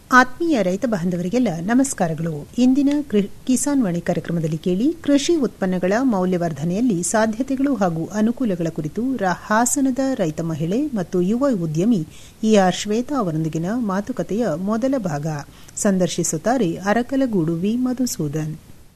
ಆತ್ಮೀಯ ರೈತ ಬಾಂಧವರಿಗೆಲ್ಲ ನಮಸ್ಕಾರಗಳು ಇಂದಿನ ಕಿಸಾನ್ ವಾಣಿ ಕಾರ್ಯಕ್ರಮದಲ್ಲಿ ಕೇಳಿ ಕೃಷಿ ಉತ್ಪನ್ನಗಳ ಮೌಲ್ಯವರ್ಧನೆಯಲ್ಲಿ ಸಾಧ್ಯತೆಗಳು ಹಾಗೂ ಅನುಕೂಲಗಳ ಕುರಿತು ಹಾಸನದ ರೈತ ಮಹಿಳೆ ಮತ್ತು ಯುವ ಉದ್ಯಮಿ ಇಆರ್ ಶ್ವೇತಾ ಅವರೊಂದಿಗಿನ ಮಾತುಕತೆಯ ಮೊದಲ ಭಾಗ ಸಂದರ್ಶಿಸುತ್ತಾರೆ ಅರಕಲಗೂಡು ವಿ ಮಧುಸೂದನ್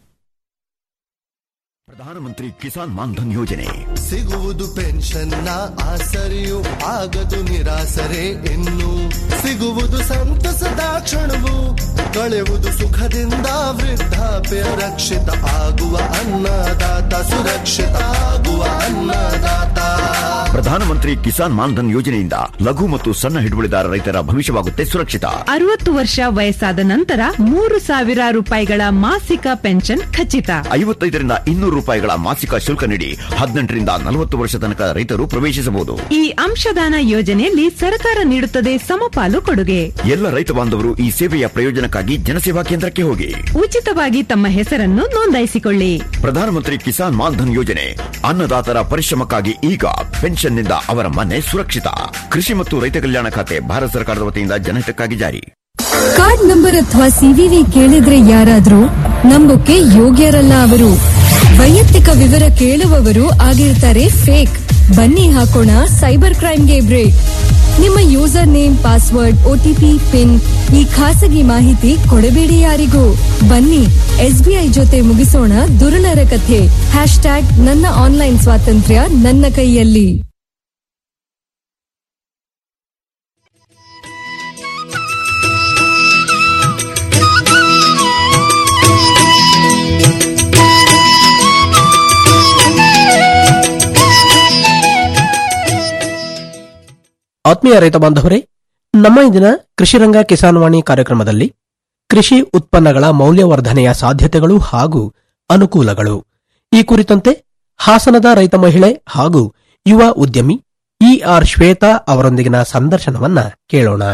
ಪ್ರಧಾನಮಂತ್ರಿ ಕಿಸಾನ್ ಮಾನ್ಧನ್ ಯೋಜನೆ ಸಿಗುವುದು ಪೆನ್ಷನ್ನ ಆಸರೆಯು ಆಗದು ನಿರಾಸರೆ ಇನ್ನು ಸಿಗುವುದು ಸಂತಸದ ಕ್ಷಣವು ಕಳೆಯುವುದು ಸುಖದಿಂದ ವೃದ್ಧಾಪ್ಯ ರಕ್ಷಿತ ಆಗುವ ಅನ್ನದಾತ ಸುರಕ್ಷಿತ ಆಗುವ ಅನ್ನದಾತ ಪ್ರಧಾನಮಂತ್ರಿ ಕಿಸಾನ್ ಮಾನ್ಧನ್ ಯೋಜನೆಯಿಂದ ಲಘು ಮತ್ತು ಸಣ್ಣ ಹಿಡುವಳಿದಾರ ರೈತರ ಭವಿಷ್ಯವಾಗುತ್ತೆ ಸುರಕ್ಷಿತ ಅರವತ್ತು ವರ್ಷ ವಯಸ್ಸಾದ ನಂತರ ಮೂರು ಸಾವಿರ ರೂಪಾಯಿಗಳ ಮಾಸಿಕ ಪೆನ್ಷನ್ ಖಚಿತ ಐವತ್ತೈದರಿಂದ ಇನ್ನೂರು ರೂಪಾಯಿಗಳ ಮಾಸಿಕ ಶುಲ್ಕ ನೀಡಿ ಹದಿನೆಂಟರಿಂದ ನಲವತ್ತು ವರ್ಷ ತನಕ ರೈತರು ಪ್ರವೇಶಿಸಬಹುದು ಈ ಅಂಶದಾನ ಯೋಜನೆಯಲ್ಲಿ ಸರ್ಕಾರ ನೀಡುತ್ತದೆ ಸಮಪಾಲು ಕೊಡುಗೆ ಎಲ್ಲ ರೈತ ಬಾಂಧವರು ಈ ಸೇವೆಯ ಪ್ರಯೋಜನಕ್ಕಾಗಿ ಜನಸೇವಾ ಕೇಂದ್ರಕ್ಕೆ ಹೋಗಿ ಉಚಿತವಾಗಿ ತಮ್ಮ ಹೆಸರನ್ನು ನೋಂದಾಯಿಸಿಕೊಳ್ಳಿ ಪ್ರಧಾನಮಂತ್ರಿ ಕಿಸಾನ್ ಮಾನ್ಧನ್ ಯೋಜನೆ ಅನ್ನದಾತರ ಪರಿಶ್ರಮಕ್ಕಾಗಿ ಈಗ ಪೆನ್ಷನ್ನಿಂದ ಅವರ ಮನೆ ಸುರಕ್ಷಿತ ಕೃಷಿ ಮತ್ತು ರೈತ ಕಲ್ಯಾಣ ಖಾತೆ ಭಾರತ ಸರ್ಕಾರದ ವತಿಯಿಂದ ಜನಹಿತಕ್ಕಾಗಿ ಜಾರಿ ಕಾರ್ಡ್ ನಂಬರ್ ಅಥವಾ ಸಿವಿವಿ ಕೇಳಿದ್ರೆ ಯಾರಾದ್ರೂ ನಂಬಕ್ಕೆ ಯೋಗ್ಯರಲ್ಲ ಅವರು ವೈಯಕ್ತಿಕ ವಿವರ ಕೇಳುವವರು ಆಗಿರ್ತಾರೆ ಫೇಕ್ ಬನ್ನಿ ಹಾಕೋಣ ಸೈಬರ್ ಕ್ರೈಮ್ಗೆ ಬ್ರೇಕ್ ನಿಮ್ಮ user name password OTP pin ಈ ಖಾಸಗಿ ಮಾಹಿತಿ ಕೊಡಬೇಡಿ ಯಾರಿಗೂ ಬನ್ನಿ ಎಸ್ಬಿಐ ಜೊತೆ ಮುಗಿಸೋಣ ದುರುಳರ ಕಥೆ ಹ್ಯಾಶ್ ಟ್ಯಾಗ್ ನನ್ನ ಆನ್ಲೈನ್ ಸ್ವಾತಂತ್ರ್ಯ ನನ್ನ ಕೈಯಲ್ಲಿ ಆತ್ಮೀಯ ರೈತ ಬಾಂಧವರೇ ನಮ್ಮ ಇಂದಿನ ಕೃಷಿರಂಗ ಕಿಸಾನ್ ವಾಣಿ ಕಾರ್ಯಕ್ರಮದಲ್ಲಿ ಕೃಷಿ ಉತ್ಪನ್ನಗಳ ಮೌಲ್ಯವರ್ಧನೆಯ ಸಾಧ್ಯತೆಗಳು ಹಾಗೂ ಅನುಕೂಲಗಳು ಈ ಕುರಿತಂತೆ ಹಾಸನದ ರೈತ ಮಹಿಳೆ ಹಾಗೂ ಯುವ ಉದ್ಯಮಿ ಇಆರ್ ಶ್ವೇತಾ ಅವರೊಂದಿಗಿನ ಸಂದರ್ಶನವನ್ನ ಕೇಳೋಣ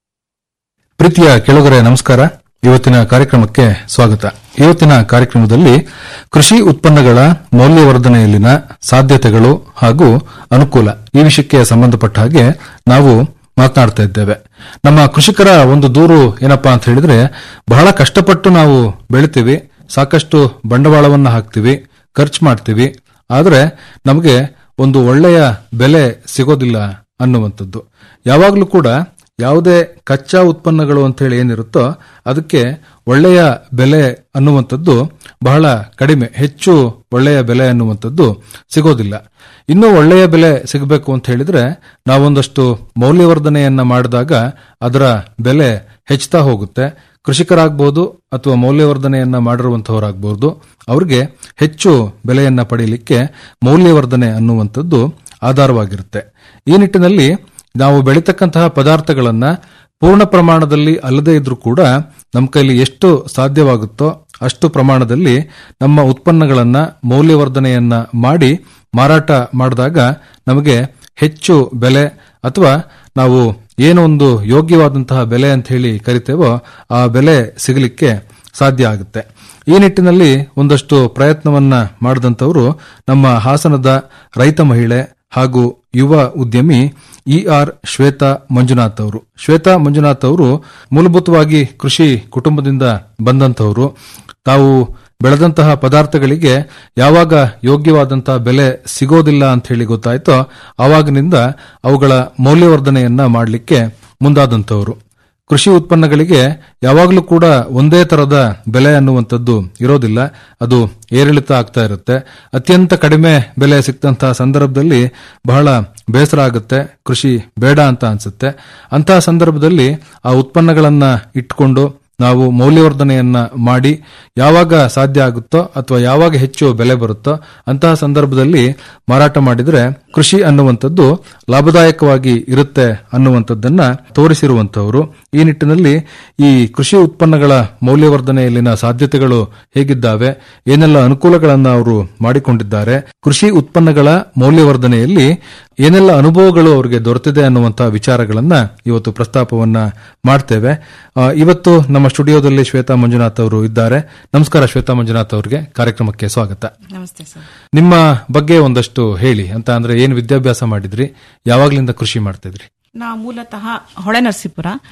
ಪ್ರೀತಿಯ ಕೆಳಗರೆ ನಮಸ್ಕಾರ ಇವತ್ತಿನ ಕಾರ್ಯಕ್ರಮಕ್ಕೆ ಸ್ವಾಗತ ಇವತ್ತಿನ ಕಾರ್ಯಕ್ರಮದಲ್ಲಿ ಕೃಷಿ ಉತ್ಪನ್ನಗಳ ಮೌಲ್ಯವರ್ಧನೆಯಲ್ಲಿನ ಸಾಧ್ಯತೆಗಳು ಹಾಗೂ ಅನುಕೂಲ ಈ ವಿಷಯಕ್ಕೆ ಸಂಬಂಧಪಟ್ಟ ಹಾಗೆ ನಾವು ಮಾತನಾಡ್ತಾ ಇದ್ದೇವೆ ನಮ್ಮ ಕೃಷಿಕರ ಒಂದು ದೂರು ಏನಪ್ಪಾ ಅಂತ ಹೇಳಿದ್ರೆ ಬಹಳ ಕಷ್ಟಪಟ್ಟು ನಾವು ಬೆಳಿತೀವಿ ಸಾಕಷ್ಟು ಬಂಡವಾಳವನ್ನ ಹಾಕ್ತಿವಿ ಖರ್ಚು ಮಾಡ್ತೀವಿ ಆದ್ರೆ ನಮಗೆ ಒಂದು ಒಳ್ಳೆಯ ಬೆಲೆ ಸಿಗೋದಿಲ್ಲ ಅನ್ನುವಂಥದ್ದು ಯಾವಾಗಲೂ ಕೂಡ ಯಾವುದೇ ಕಚ್ಚಾ ಉತ್ಪನ್ನಗಳು ಅಂತ ಹೇಳಿ ಏನಿರುತ್ತೋ ಅದಕ್ಕೆ ಒಳ್ಳೆಯ ಬೆಲೆ ಅನ್ನುವಂಥದ್ದು ಬಹಳ ಕಡಿಮೆ ಹೆಚ್ಚು ಒಳ್ಳೆಯ ಬೆಲೆ ಅನ್ನುವಂಥದ್ದು ಸಿಗೋದಿಲ್ಲ ಇನ್ನೂ ಒಳ್ಳೆಯ ಬೆಲೆ ಸಿಗಬೇಕು ಅಂತ ಹೇಳಿದ್ರೆ ನಾವೊಂದಷ್ಟು ಮೌಲ್ಯವರ್ಧನೆಯನ್ನ ಮಾಡಿದಾಗ ಅದರ ಬೆಲೆ ಹೆಚ್ಚುತ್ತಾ ಹೋಗುತ್ತೆ ಕೃಷಿಕರಾಗಬಹುದು ಅಥವಾ ಮೌಲ್ಯವರ್ಧನೆಯನ್ನ ಮಾಡಿರುವಂತಹವರಾಗಬಹುದು ಅವ್ರಿಗೆ ಹೆಚ್ಚು ಬೆಲೆಯನ್ನ ಪಡೆಯಲಿಕ್ಕೆ ಮೌಲ್ಯವರ್ಧನೆ ಅನ್ನುವಂಥದ್ದು ಆಧಾರವಾಗಿರುತ್ತೆ ಈ ನಿಟ್ಟಿನಲ್ಲಿ ನಾವು ಬೆಳೀತಕ್ಕಂತಹ ಪದಾರ್ಥಗಳನ್ನ ಪೂರ್ಣ ಪ್ರಮಾಣದಲ್ಲಿ ಅಲ್ಲದೇ ಇದ್ರೂ ಕೂಡ ನಮ್ಮ ಕೈಲಿ ಎಷ್ಟು ಸಾಧ್ಯವಾಗುತ್ತೋ ಅಷ್ಟು ಪ್ರಮಾಣದಲ್ಲಿ ನಮ್ಮ ಉತ್ಪನ್ನಗಳನ್ನ ಮೌಲ್ಯವರ್ಧನೆಯನ್ನ ಮಾಡಿ ಮಾರಾಟ ಮಾಡಿದಾಗ ನಮಗೆ ಹೆಚ್ಚು ಬೆಲೆ ಅಥವಾ ನಾವು ಏನೋ ಒಂದು ಯೋಗ್ಯವಾದಂತಹ ಬೆಲೆ ಅಂತ ಹೇಳಿ ಕರಿತೇವೋ ಆ ಬೆಲೆ ಸಿಗಲಿಕ್ಕೆ ಸಾಧ್ಯ ಆಗುತ್ತೆ ಈ ನಿಟ್ಟಿನಲ್ಲಿ ಒಂದಷ್ಟು ಪ್ರಯತ್ನವನ್ನ ಮಾಡಿದಂತವರು ನಮ್ಮ ಹಾಸನದ ರೈತ ಮಹಿಳೆ ಹಾಗೂ ಯುವ ಉದ್ಯಮಿ ಇಆರ್ ಶ್ವೇತಾ ಮಂಜುನಾಥ್ ಅವರು ಶ್ವೇತಾ ಮಂಜುನಾಥ್ ಅವರು ಮೂಲಭೂತವಾಗಿ ಕೃಷಿ ಕುಟುಂಬದಿಂದ ಬಂದಂತವರು ತಾವು ಬೆಳೆದಂತಹ ಪದಾರ್ಥಗಳಿಗೆ ಯಾವಾಗ ಯೋಗ್ಯವಾದಂತಹ ಬೆಲೆ ಸಿಗೋದಿಲ್ಲ ಅಂತ ಹೇಳಿ ಗೊತ್ತಾಯ್ತೋ ಆವಾಗಿನಿಂದ ಅವುಗಳ ಮೌಲ್ಯವರ್ಧನೆಯನ್ನ ಮಾಡಲಿಕ್ಕೆ ಮುಂದಾದಂತವರು ಕೃಷಿ ಉತ್ಪನ್ನಗಳಿಗೆ ಯಾವಾಗಲೂ ಕೂಡ ಒಂದೇ ತರದ ಬೆಲೆ ಅನ್ನುವಂಥದ್ದು ಇರೋದಿಲ್ಲ ಅದು ಏರಿಳಿತ ಆಗ್ತಾ ಇರುತ್ತೆ ಅತ್ಯಂತ ಕಡಿಮೆ ಬೆಲೆ ಸಿಕ್ತಂತಹ ಸಂದರ್ಭದಲ್ಲಿ ಬಹಳ ಬೇಸರ ಆಗುತ್ತೆ ಕೃಷಿ ಬೇಡ ಅಂತ ಅನ್ಸುತ್ತೆ ಅಂತಹ ಸಂದರ್ಭದಲ್ಲಿ ಆ ಉತ್ಪನ್ನಗಳನ್ನ ಇಟ್ಕೊಂಡು ನಾವು ಮೌಲ್ಯವರ್ಧನೆಯನ್ನ ಮಾಡಿ ಯಾವಾಗ ಸಾಧ್ಯ ಆಗುತ್ತೋ ಅಥವಾ ಯಾವಾಗ ಹೆಚ್ಚು ಬೆಲೆ ಬರುತ್ತೋ ಅಂತಹ ಸಂದರ್ಭದಲ್ಲಿ ಮಾರಾಟ ಮಾಡಿದ್ರೆ ಕೃಷಿ ಅನ್ನುವಂಥದ್ದು ಲಾಭದಾಯಕವಾಗಿ ಇರುತ್ತೆ ಅನ್ನುವಂಥದ್ದನ್ನ ತೋರಿಸಿರುವಂತವರು ಈ ನಿಟ್ಟಿನಲ್ಲಿ ಈ ಕೃಷಿ ಉತ್ಪನ್ನಗಳ ಮೌಲ್ಯವರ್ಧನೆಯಲ್ಲಿನ ಸಾಧ್ಯತೆಗಳು ಹೇಗಿದ್ದಾವೆ ಏನೆಲ್ಲ ಅನುಕೂಲಗಳನ್ನ ಅವರು ಮಾಡಿಕೊಂಡಿದ್ದಾರೆ ಕೃಷಿ ಉತ್ಪನ್ನಗಳ ಮೌಲ್ಯವರ್ಧನೆಯಲ್ಲಿ ಏನೆಲ್ಲ ಅನುಭವಗಳು ಅವರಿಗೆ ದೊರೆತಿದೆ ಅನ್ನುವಂತಹ ವಿಚಾರಗಳನ್ನ ಇವತ್ತು ಪ್ರಸ್ತಾಪವನ್ನ ಮಾಡ್ತೇವೆ ಆ, ಇವತ್ತು ನಮ್ಮ ಸ್ಟುಡಿಯೋದಲ್ಲಿ ಶ್ವೇತಾ ಮಂಜುನಾಥ್ ಅವರು ಇದ್ದಾರೆ ನಮಸ್ಕಾರ ಶ್ವೇತಾ ಮಂಜುನಾಥ್ ಅವರಿಗೆ ಕಾರ್ಯಕ್ರಮಕ್ಕೆ ಸ್ವಾಗತ ನಮಸ್ತೆ ಸರ್ ನಿಮ್ಮ ಬಗ್ಗೆ ಒಂದಷ್ಟು ಹೇಳಿ ಅಂತ ಅಂದ್ರೆ ಏನ್ ವಿದ್ಯಾಭ್ಯಾಸ ಮಾಡಿದ್ರಿ ಯಾವಾಗ್ಲಿಂದ ಕೃಷಿ ಮಾಡ್ತಿದ್ರಿ ನಾ ಮೂಲತಃ ಹೊಳೆನರಸೀಪುರ